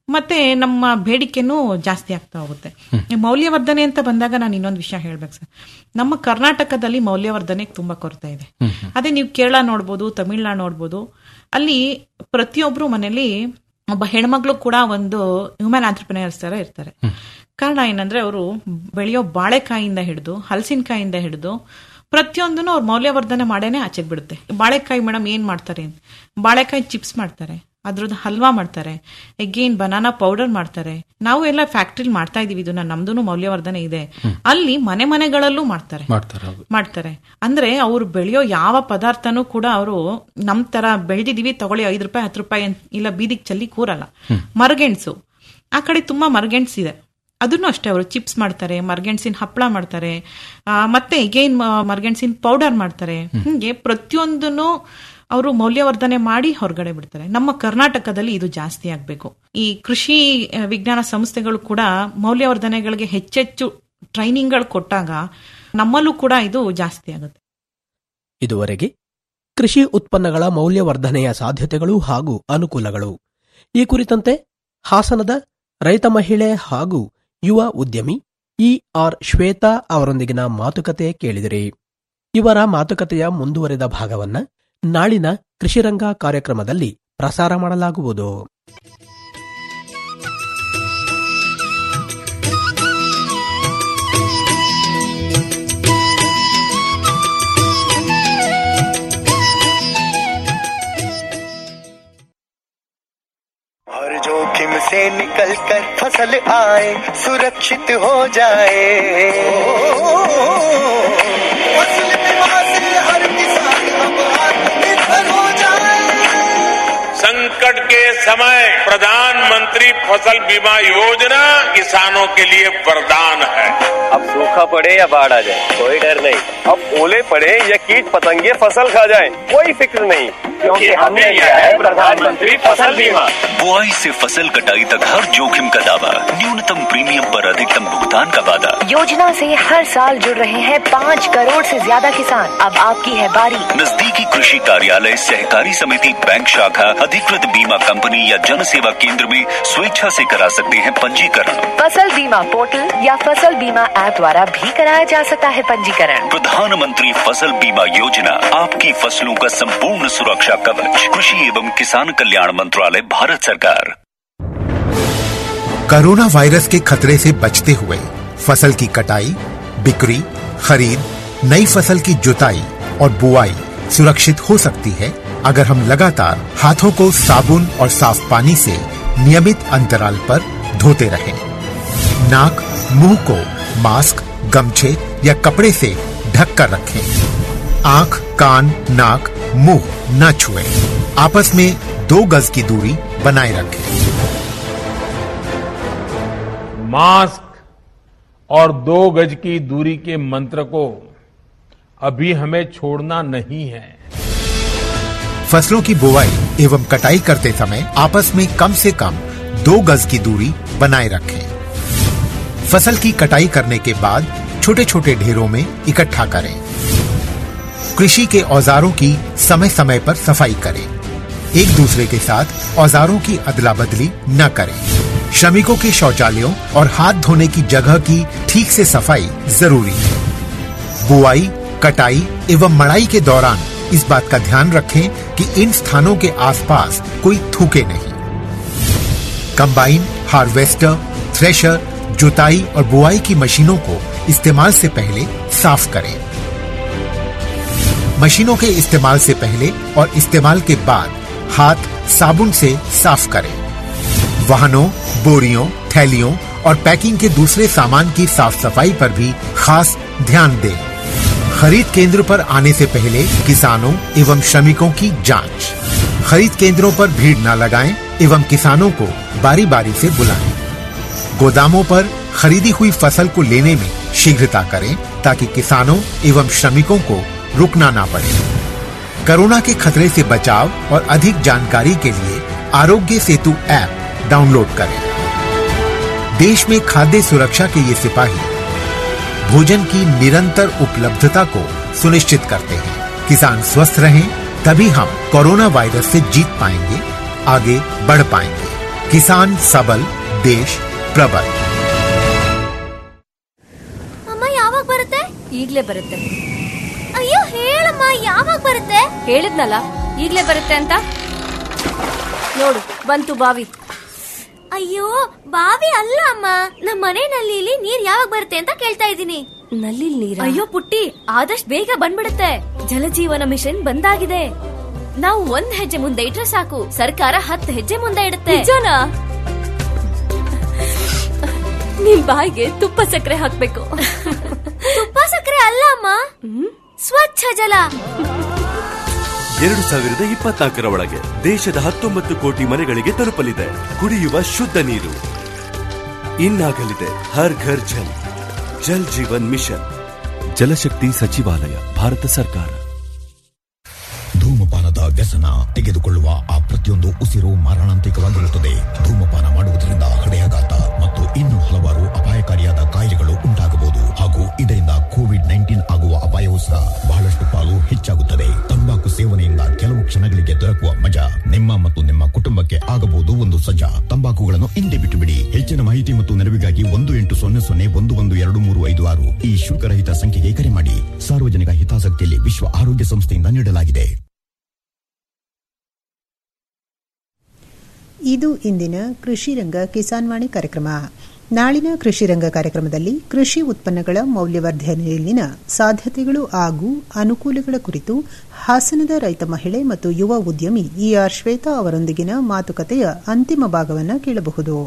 ಮತ್ತೆ ನಮ್ಮ ಬೇಡಿಕೆನೂ ಜಾಸ್ತಿ ಆಗ್ತಾ ಹೋಗುತ್ತೆ ಈ ಮೌಲ್ಯವರ್ಧನೆ ಅಂತ ಬಂದಾಗ ನಾನು ಇನ್ನೊಂದು ವಿಷಯ ಹೇಳ್ಬೇಕು ಸರ್ ನಮ್ಮ ಕರ್ನಾಟಕದಲ್ಲಿ ಮೌಲ್ಯವರ್ಧನೆಗೆ ತುಂಬಾ ಕೊರತೆ ಇದೆ ಅದೇ ನೀವು ಕೇರಳ ನೋಡ್ಬೋದು ತಮಿಳ್ನಾಡು ನೋಡ್ಬೋದು ಅಲ್ಲಿ ಪ್ರತಿಯೊಬ್ರು ಮನೇಲಿ ಒಬ್ಬ ಹೆಣ್ಮಗಳು ಕೂಡ ಒಂದು ಹ್ಯೂಮನ್ ಆಂಟರ್ಪ್ರಿನರ್ಸ್ ತರ ಇರ್ತಾರೆ ಕಾರಣ ಏನಂದ್ರೆ ಅವರು ಬೆಳೆಯೋ ಬಾಳೆಕಾಯಿಂದ ಹಿಡಿದು ಹಲಸಿನಕಾಯಿಂದ ಹಿಡಿದು ಪ್ರತಿಯೊಂದನ್ನು ಅವ್ರು ಮೌಲ್ಯವರ್ಧನೆ ಮಾಡೇನೆ ಆಚೆಗೆ ಬಿಡುತ್ತೆ ಬಾಳೆಕಾಯಿ ಮೇಡಮ್ ಏನ್ ಮಾಡ್ತಾರೆ ಬಾಳೆಕಾಯಿ ಚಿಪ್ಸ್ ಮಾಡ್ತಾರೆ ಅದ್ರದ್ದು ಹಲ್ವಾ ಮಾಡ್ತಾರೆ ಎಗೇನ್ ಬನಾನಾ ಪೌಡರ್ ಮಾಡ್ತಾರೆ ನಾವು ಎಲ್ಲ ಫ್ಯಾಕ್ಟ್ರಿ ಮಾಡ್ತಾ ಇದೀವಿ ಇದನ್ನ ನಮ್ದು ಮೌಲ್ಯವರ್ಧನೆ ಇದೆ ಅಲ್ಲಿ ಮನೆ ಮನೆಗಳಲ್ಲೂ ಮಾಡ್ತಾರೆ ಮಾಡ್ತಾರೆ ಹೌದು ಮಾಡ್ತಾರೆ ಅಂದ್ರೆ ಅವ್ರು ಬೆಳೆಯೋ ಯಾವ ಪದಾರ್ಥನೂ ಕೂಡ ಅವರು ನಮ್ ತರ ಬೆಳೆದಿದೀವಿ ತಗೊಳ್ಳಿ ಐದು ರೂಪಾಯಿ ಹತ್ತು ರೂಪಾಯಿ ಅಂತ ಇಲ್ಲ ಬೀದಿಗೆ ಚಲ್ಲಿ ಕೂರಲ್ಲ ಮರಗೆಣಸು ಆ ಕಡೆ ತುಂಬಾ ಮರಗೆಣಸು ಇದೆ ಅದನ್ನು ಅಷ್ಟೇ ಅವರು ಚಿಪ್ಸ್ ಮಾಡ್ತಾರೆ ಮರ್ಗೆಣಸಿನ ಹಪ್ಪಳ ಮಾಡ್ತಾರೆ ಆ, ಮತ್ತೆ ಎಗೈನ್ ಮರ್ಗೆಣಸಿನ ಪೌಡರ್ ಮಾಡ್ತಾರೆ ಹಿಂಗೆ ಪ್ರತಿಯೊಂದನ್ನು ಅವರು ಮೌಲ್ಯವರ್ಧನೆ ಮಾಡಿ ಹೊರಗಡೆ ಬಿಡ್ತಾರೆ ನಮ್ಮ ಕರ್ನಾಟಕದಲ್ಲಿ ಇದು ಜಾಸ್ತಿ ಆಗ್ಬೇಕು ಈ ಕೃಷಿ ಆ, ವಿಜ್ಞಾನ ಸಂಸ್ಥೆಗಳು ಕೂಡ ಮೌಲ್ಯವರ್ಧನೆಗಳಿಗೆ ಹೆಚ್ಚೆಚ್ಚು ಟ್ರೈನಿಂಗ್ಗಳು ಕೊಟ್ಟಾಗ ನಮ್ಮಲ್ಲೂ ಕೂಡ ಇದು ಜಾಸ್ತಿ ಆಗುತ್ತೆ ಇದುವರೆಗೆ ಕೃಷಿ ಉತ್ಪನ್ನಗಳ ಮೌಲ್ಯವರ್ಧನೆಯ ಸಾಧ್ಯತೆಗಳು ಹಾಗೂ ಅನುಕೂಲಗಳು ಈ ಕುರಿತಂತೆ ಹಾಸನದ ರೈತ ಮಹಿಳೆ ಹಾಗೂ ಯುವ ಉದ್ಯಮಿ ಇ ಆರ್ ಶ್ವೇತಾ ಅವರೊಂದಿಗಿನ ಮಾತುಕತೆ ಕೇಳಿದಿರಿ ಇವರ ಮಾತುಕತೆಯ ಮುಂದುವರೆದ ಭಾಗವನ್ನ ನಾಳಿನ ಕೃಷಿರಂಗ ಕಾರ್ಯಕ್ರಮದಲ್ಲಿ ಪ್ರಸಾರ ಮಾಡಲಾಗುವುದು हर जोखिम से निकल कर फसल आए सुरक्षित हो जाए फसल बीमा से हर किसान अब आत्मनिर्भर हो जाए संकट के समय प्रधानमंत्री फसल बीमा योजना किसानों के लिए वरदान है अब सूखा पड़े या बाढ़ आ जाए कोई डर नहीं अब ओले पड़े या कीट पतंगे फसल खा जाए कोई फिक्र नहीं क्योंकि हमने लिया है प्रधानमंत्री फसल बीमा बुआई से फसल कटाई तक हर जोखिम का दावा न्यूनतम प्रीमियम पर अधिकतम भुगतान का वादा योजना से हर साल जुड़ रहे हैं पाँच करोड़ से ज्यादा किसान अब आपकी है बारी नजदीकी कृषि कार्यालय सहकारी समिति बैंक शाखा अधिकृत बीमा कंपनी या जन सेवा केंद्र में स्वेच्छा से करा सकते हैं पंजीकरण फसल बीमा पोर्टल या फसल बीमा ऐप द्वारा भी कराया जा सकता है पंजीकरण प्रधानमंत्री फसल बीमा योजना आपकी फसलों का संपूर्ण सुरक्षा कवच कृषि एवं किसान कल्याण मंत्रालय भारत सरकार कोरोना वायरस के खतरे से बचते हुए फसल की कटाई बिक्री खरीद नई फसल की जुताई और बुआई सुरक्षित हो सकती है अगर हम लगातार हाथों को साबुन और साफ पानी से नियमित अंतराल पर धोते रहें। नाक मुंह को मास्क गमछे या कपड़े से ढक कर रखें आंख कान नाक मुंह न छुएं। आपस में दो गज की दूरी बनाए रखें मास्क और दो गज की दूरी के मंत्र को अभी हमें छोड़ना नहीं है फसलों की बुवाई एवं कटाई करते समय आपस में कम से कम दो गज की दूरी बनाए रखें फसल की कटाई करने के बाद छोटे छोटे ढेरों में इकट्ठा करें कृषि के औजारों की समय समय पर सफाई करें एक दूसरे के साथ औजारों की अदला बदली न करें श्रमिकों के शौचालयों और हाथ धोने की जगह की ठीक से सफाई जरूरी है बुआई कटाई एवं मड़ाई के दौरान इस बात का ध्यान रखें कि इन स्थानों के आसपास कोई थूके नहीं कंबाइन हार्वेस्टर थ्रेशर जुताई और बुआई की मशीनों को इस्तेमाल से पहले साफ करें मशीनों के इस्तेमाल से पहले और इस्तेमाल के बाद हाथ साबुन से साफ करें वाहनों बोरियों थैलियों और पैकिंग के दूसरे सामान की साफ सफाई पर भी खास ध्यान दें खरीद केंद्र पर आने से पहले किसानों एवं श्रमिकों की जांच खरीद केंद्रों पर भीड़ न लगाएं एवं किसानों को बारी बारी से बुलाएं गोदामों पर खरीदी हुई फसल को लेने में शीघ्रता करें ताकि किसानों एवं श्रमिकों को रुकना ना पड़े कोरोना के खतरे से बचाव और अधिक जानकारी के लिए आरोग्य सेतु ऐप डाउनलोड करें देश में खाद्य सुरक्षा के ये सिपाही भोजन की निरंतर उपलब्धता को सुनिश्चित करते हैं किसान स्वस्थ रहें तभी हम कोरोना वायरस से जीत पाएंगे आगे बढ़ पाएंगे किसान सबल देश प्रबल ಅಮ್ಮ ಯಾವಾಗ ಬರುತ್ತೆ ಈಗ್ಲೇ ಬರುತ್ತೆ ಅಯ್ಯೋ ಹೇಳಮ್ಮ ಯಾವಾಗ ಬರುತ್ತೆ ಹೇಳಿದ್ನಲ್ಲ ಈಗ್ಲೇ ಬರುತ್ತೆ ಅಂತ ನೋಡು ಬಂತು ಬಾವಿ ಅಯ್ಯೋ ಬಾವಿ ಅಲ್ಲ ಅಮ್ಮ ನಮ್ಮ ಮನೆ ನಲ್ಲಿಲಿ ನೀರ್ ಯಾವಾಗ ಬರುತ್ತೆ ಅಂತ ಕೇಳ್ತಾ ಇದ್ದೀನಿ ನಲ್ಲಿ ನೀರ ಅಯ್ಯೋ ಪುಟ್ಟಿ ಆದಷ್ಟು ಬೇಗ ಬಂದ್ಬಿಡುತ್ತೆ ಜಲಜೀವನ ಮಿಷನ್ ಬಂದಾಗಿದೆ ನಾವು ಒಂದ್ ಹೆಜ್ಜೆ ಮುಂದೆ ಇಟ್ರೆ ಸಾಕು ಸರ್ಕಾರ ಹತ್ತು ಹೆಜ್ಜೆ ಮುಂದೆ ಇಡುತ್ತೆ ನಿಜನಾ ನಿಮ್ ಬಾಯಿಗೆ ತುಪ್ಪ ಸಕ್ಕರೆ ಹಾಕ್ಬೇಕು ತುಪ್ಪ ಸಕ್ಕರೆ ಅಲ್ಲ ಅಮ್ಮ ಸ್ವಚ್ಛ ಜಲ ಎರಡು ಸಾವಿರದ ಇಪ್ಪತ್ನಾಲ್ಕರ ಒಳಗೆ ದೇಶದ ಹತ್ತೊಂಬತ್ತು ಕೋಟಿ ಮನೆಗಳಿಗೆ ತಲುಪಲಿದೆ ಕುಡಿಯುವ ಶುದ್ಧ ನೀರು ಇನ್ನಾಗಲಿದೆ ಹರ್ ಘರ್ ಜಲ್ ಜಲ್ ಜೀವನ್ ಮಿಷನ್ ಜಲಶಕ್ತಿ ಸಚಿವಾಲಯ ಭಾರತ ಸರ್ಕಾರ ಧೂಮಪಾನದ ವ್ಯಸನ ತೆಗೆದುಕೊಳ್ಳುವ ಆ ಪ್ರತಿಯೊಂದು ಉಸಿರು ಮಾರಣಾಂತಿಕವಾಗಿರುತ್ತದೆ ಧೂಮಪಾನ ಮಾಡುವುದರಿಂದ ಹೃದಯಾಘಾತ ಮತ್ತು ಇನ್ನು ಹಲವಾರು ಅಪಾಯಕಾರಿಯಾದ ಕಾಯಿಲೆಗಳು ಉಂಟಾಗಬಹುದು ಹಾಗೂ ಇದರಿಂದ ಕೋವಿಡ್ ನೈನ್ಟೀನ್ ಆಗುವ ಅಪಾಯವೂ ಸಹ ಬಹಳಷ್ಟು ಪಾಲು ಹೆಚ್ಚಾಗುತ್ತದೆ ತಂಬಾಕು ಸೇವನೆಯಿಂದ ಕೆಲವು ಕ್ಷಣಗಳಿಗೆ ದೊರಕುವ ಮಜಾ ನಿಮ್ಮ ಮತ್ತು ನಿಮ್ಮ ಕುಟುಂಬಕ್ಕೆ ಆಗಬಹುದು ಒಂದು ಸಜ್ಜಾ ತಂಬಾಕುಗಳನ್ನು ಹಿಂದೆ ಬಿಟ್ಟು ಬಿಡಿ ಹೆಚ್ಚಿನ ಮಾಹಿತಿ ಮತ್ತು ನೆರವಿಗಾಗಿ ಒಂದು ಎಂಟು ಸೊನ್ನೆ ಸೊನ್ನೆ ಒಂದು ಒಂದು ಎರಡು ಮೂರು ಐದು ಆರು ಈ ಶುಲ್ಕರಹಿತ ಸಂಖ್ಯೆಗೆ ಕರೆ ಮಾಡಿ ಸಾರ್ವಜನಿಕ ಹಿತಾಸಕ್ತಿಯಲ್ಲಿ ವಿಶ್ವ ಆರೋಗ್ಯ ಸಂಸ್ಥೆಯಿಂದ ನೀಡಲಾಗಿದೆ ಇದು ಇಂದಿನ ಕೃಷಿ ರಂಗ ಕಿಸಾನ್ ವಾಣಿ ಕಾರ್ಯಕ್ರಮ ನಾಳಿನ ಕೃಷಿ ರಂಗ ಕಾರ್ಯಕ್ರಮದಲ್ಲಿ ಕೃಷಿ ಉತ್ಪನ್ನಗಳ ಮೌಲ್ಯವರ್ಧನೆಯಲ್ಲಿನ ಸಾಧ್ಯತೆಗಳು ಹಾಗೂ ಅನುಕೂಲಗಳ ಕುರಿತು ಹಾಸನದ ರೈತ ಮಹಿಳೆ ಮತ್ತು ಯುವ ಉದ್ಯಮಿ ಇಆರ್ ಶ್ವೇತಾ ಅವರೊಂದಿಗಿನ ಮಾತುಕತೆಯ ಅಂತಿಮ ಭಾಗವನ್ನು ಕೇಳಬಹುದು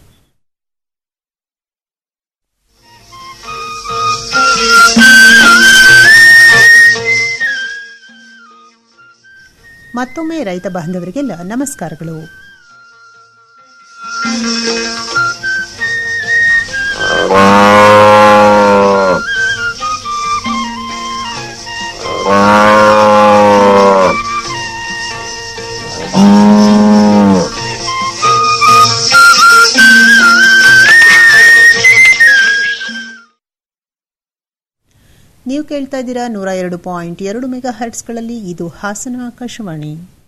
ಮತ್ತೊಮ್ಮೆ ರೈತ ಬಾಂಧವರಿಗೆಲ್ಲ ನಮಸ್ಕಾರಗಳು ನೀವು ಕೇಳ್ತಾ ಇದ್ದೀರಾ ನೂರ ಎರಡು ಪಾಯಿಂಟ್ ಎರಡು ಮೆಗಾ ಹರ್ಟ್ಸ್ಗಳಲ್ಲಿ ಇದು ಹಾಸನ ಆಕಾಶವಾಣಿ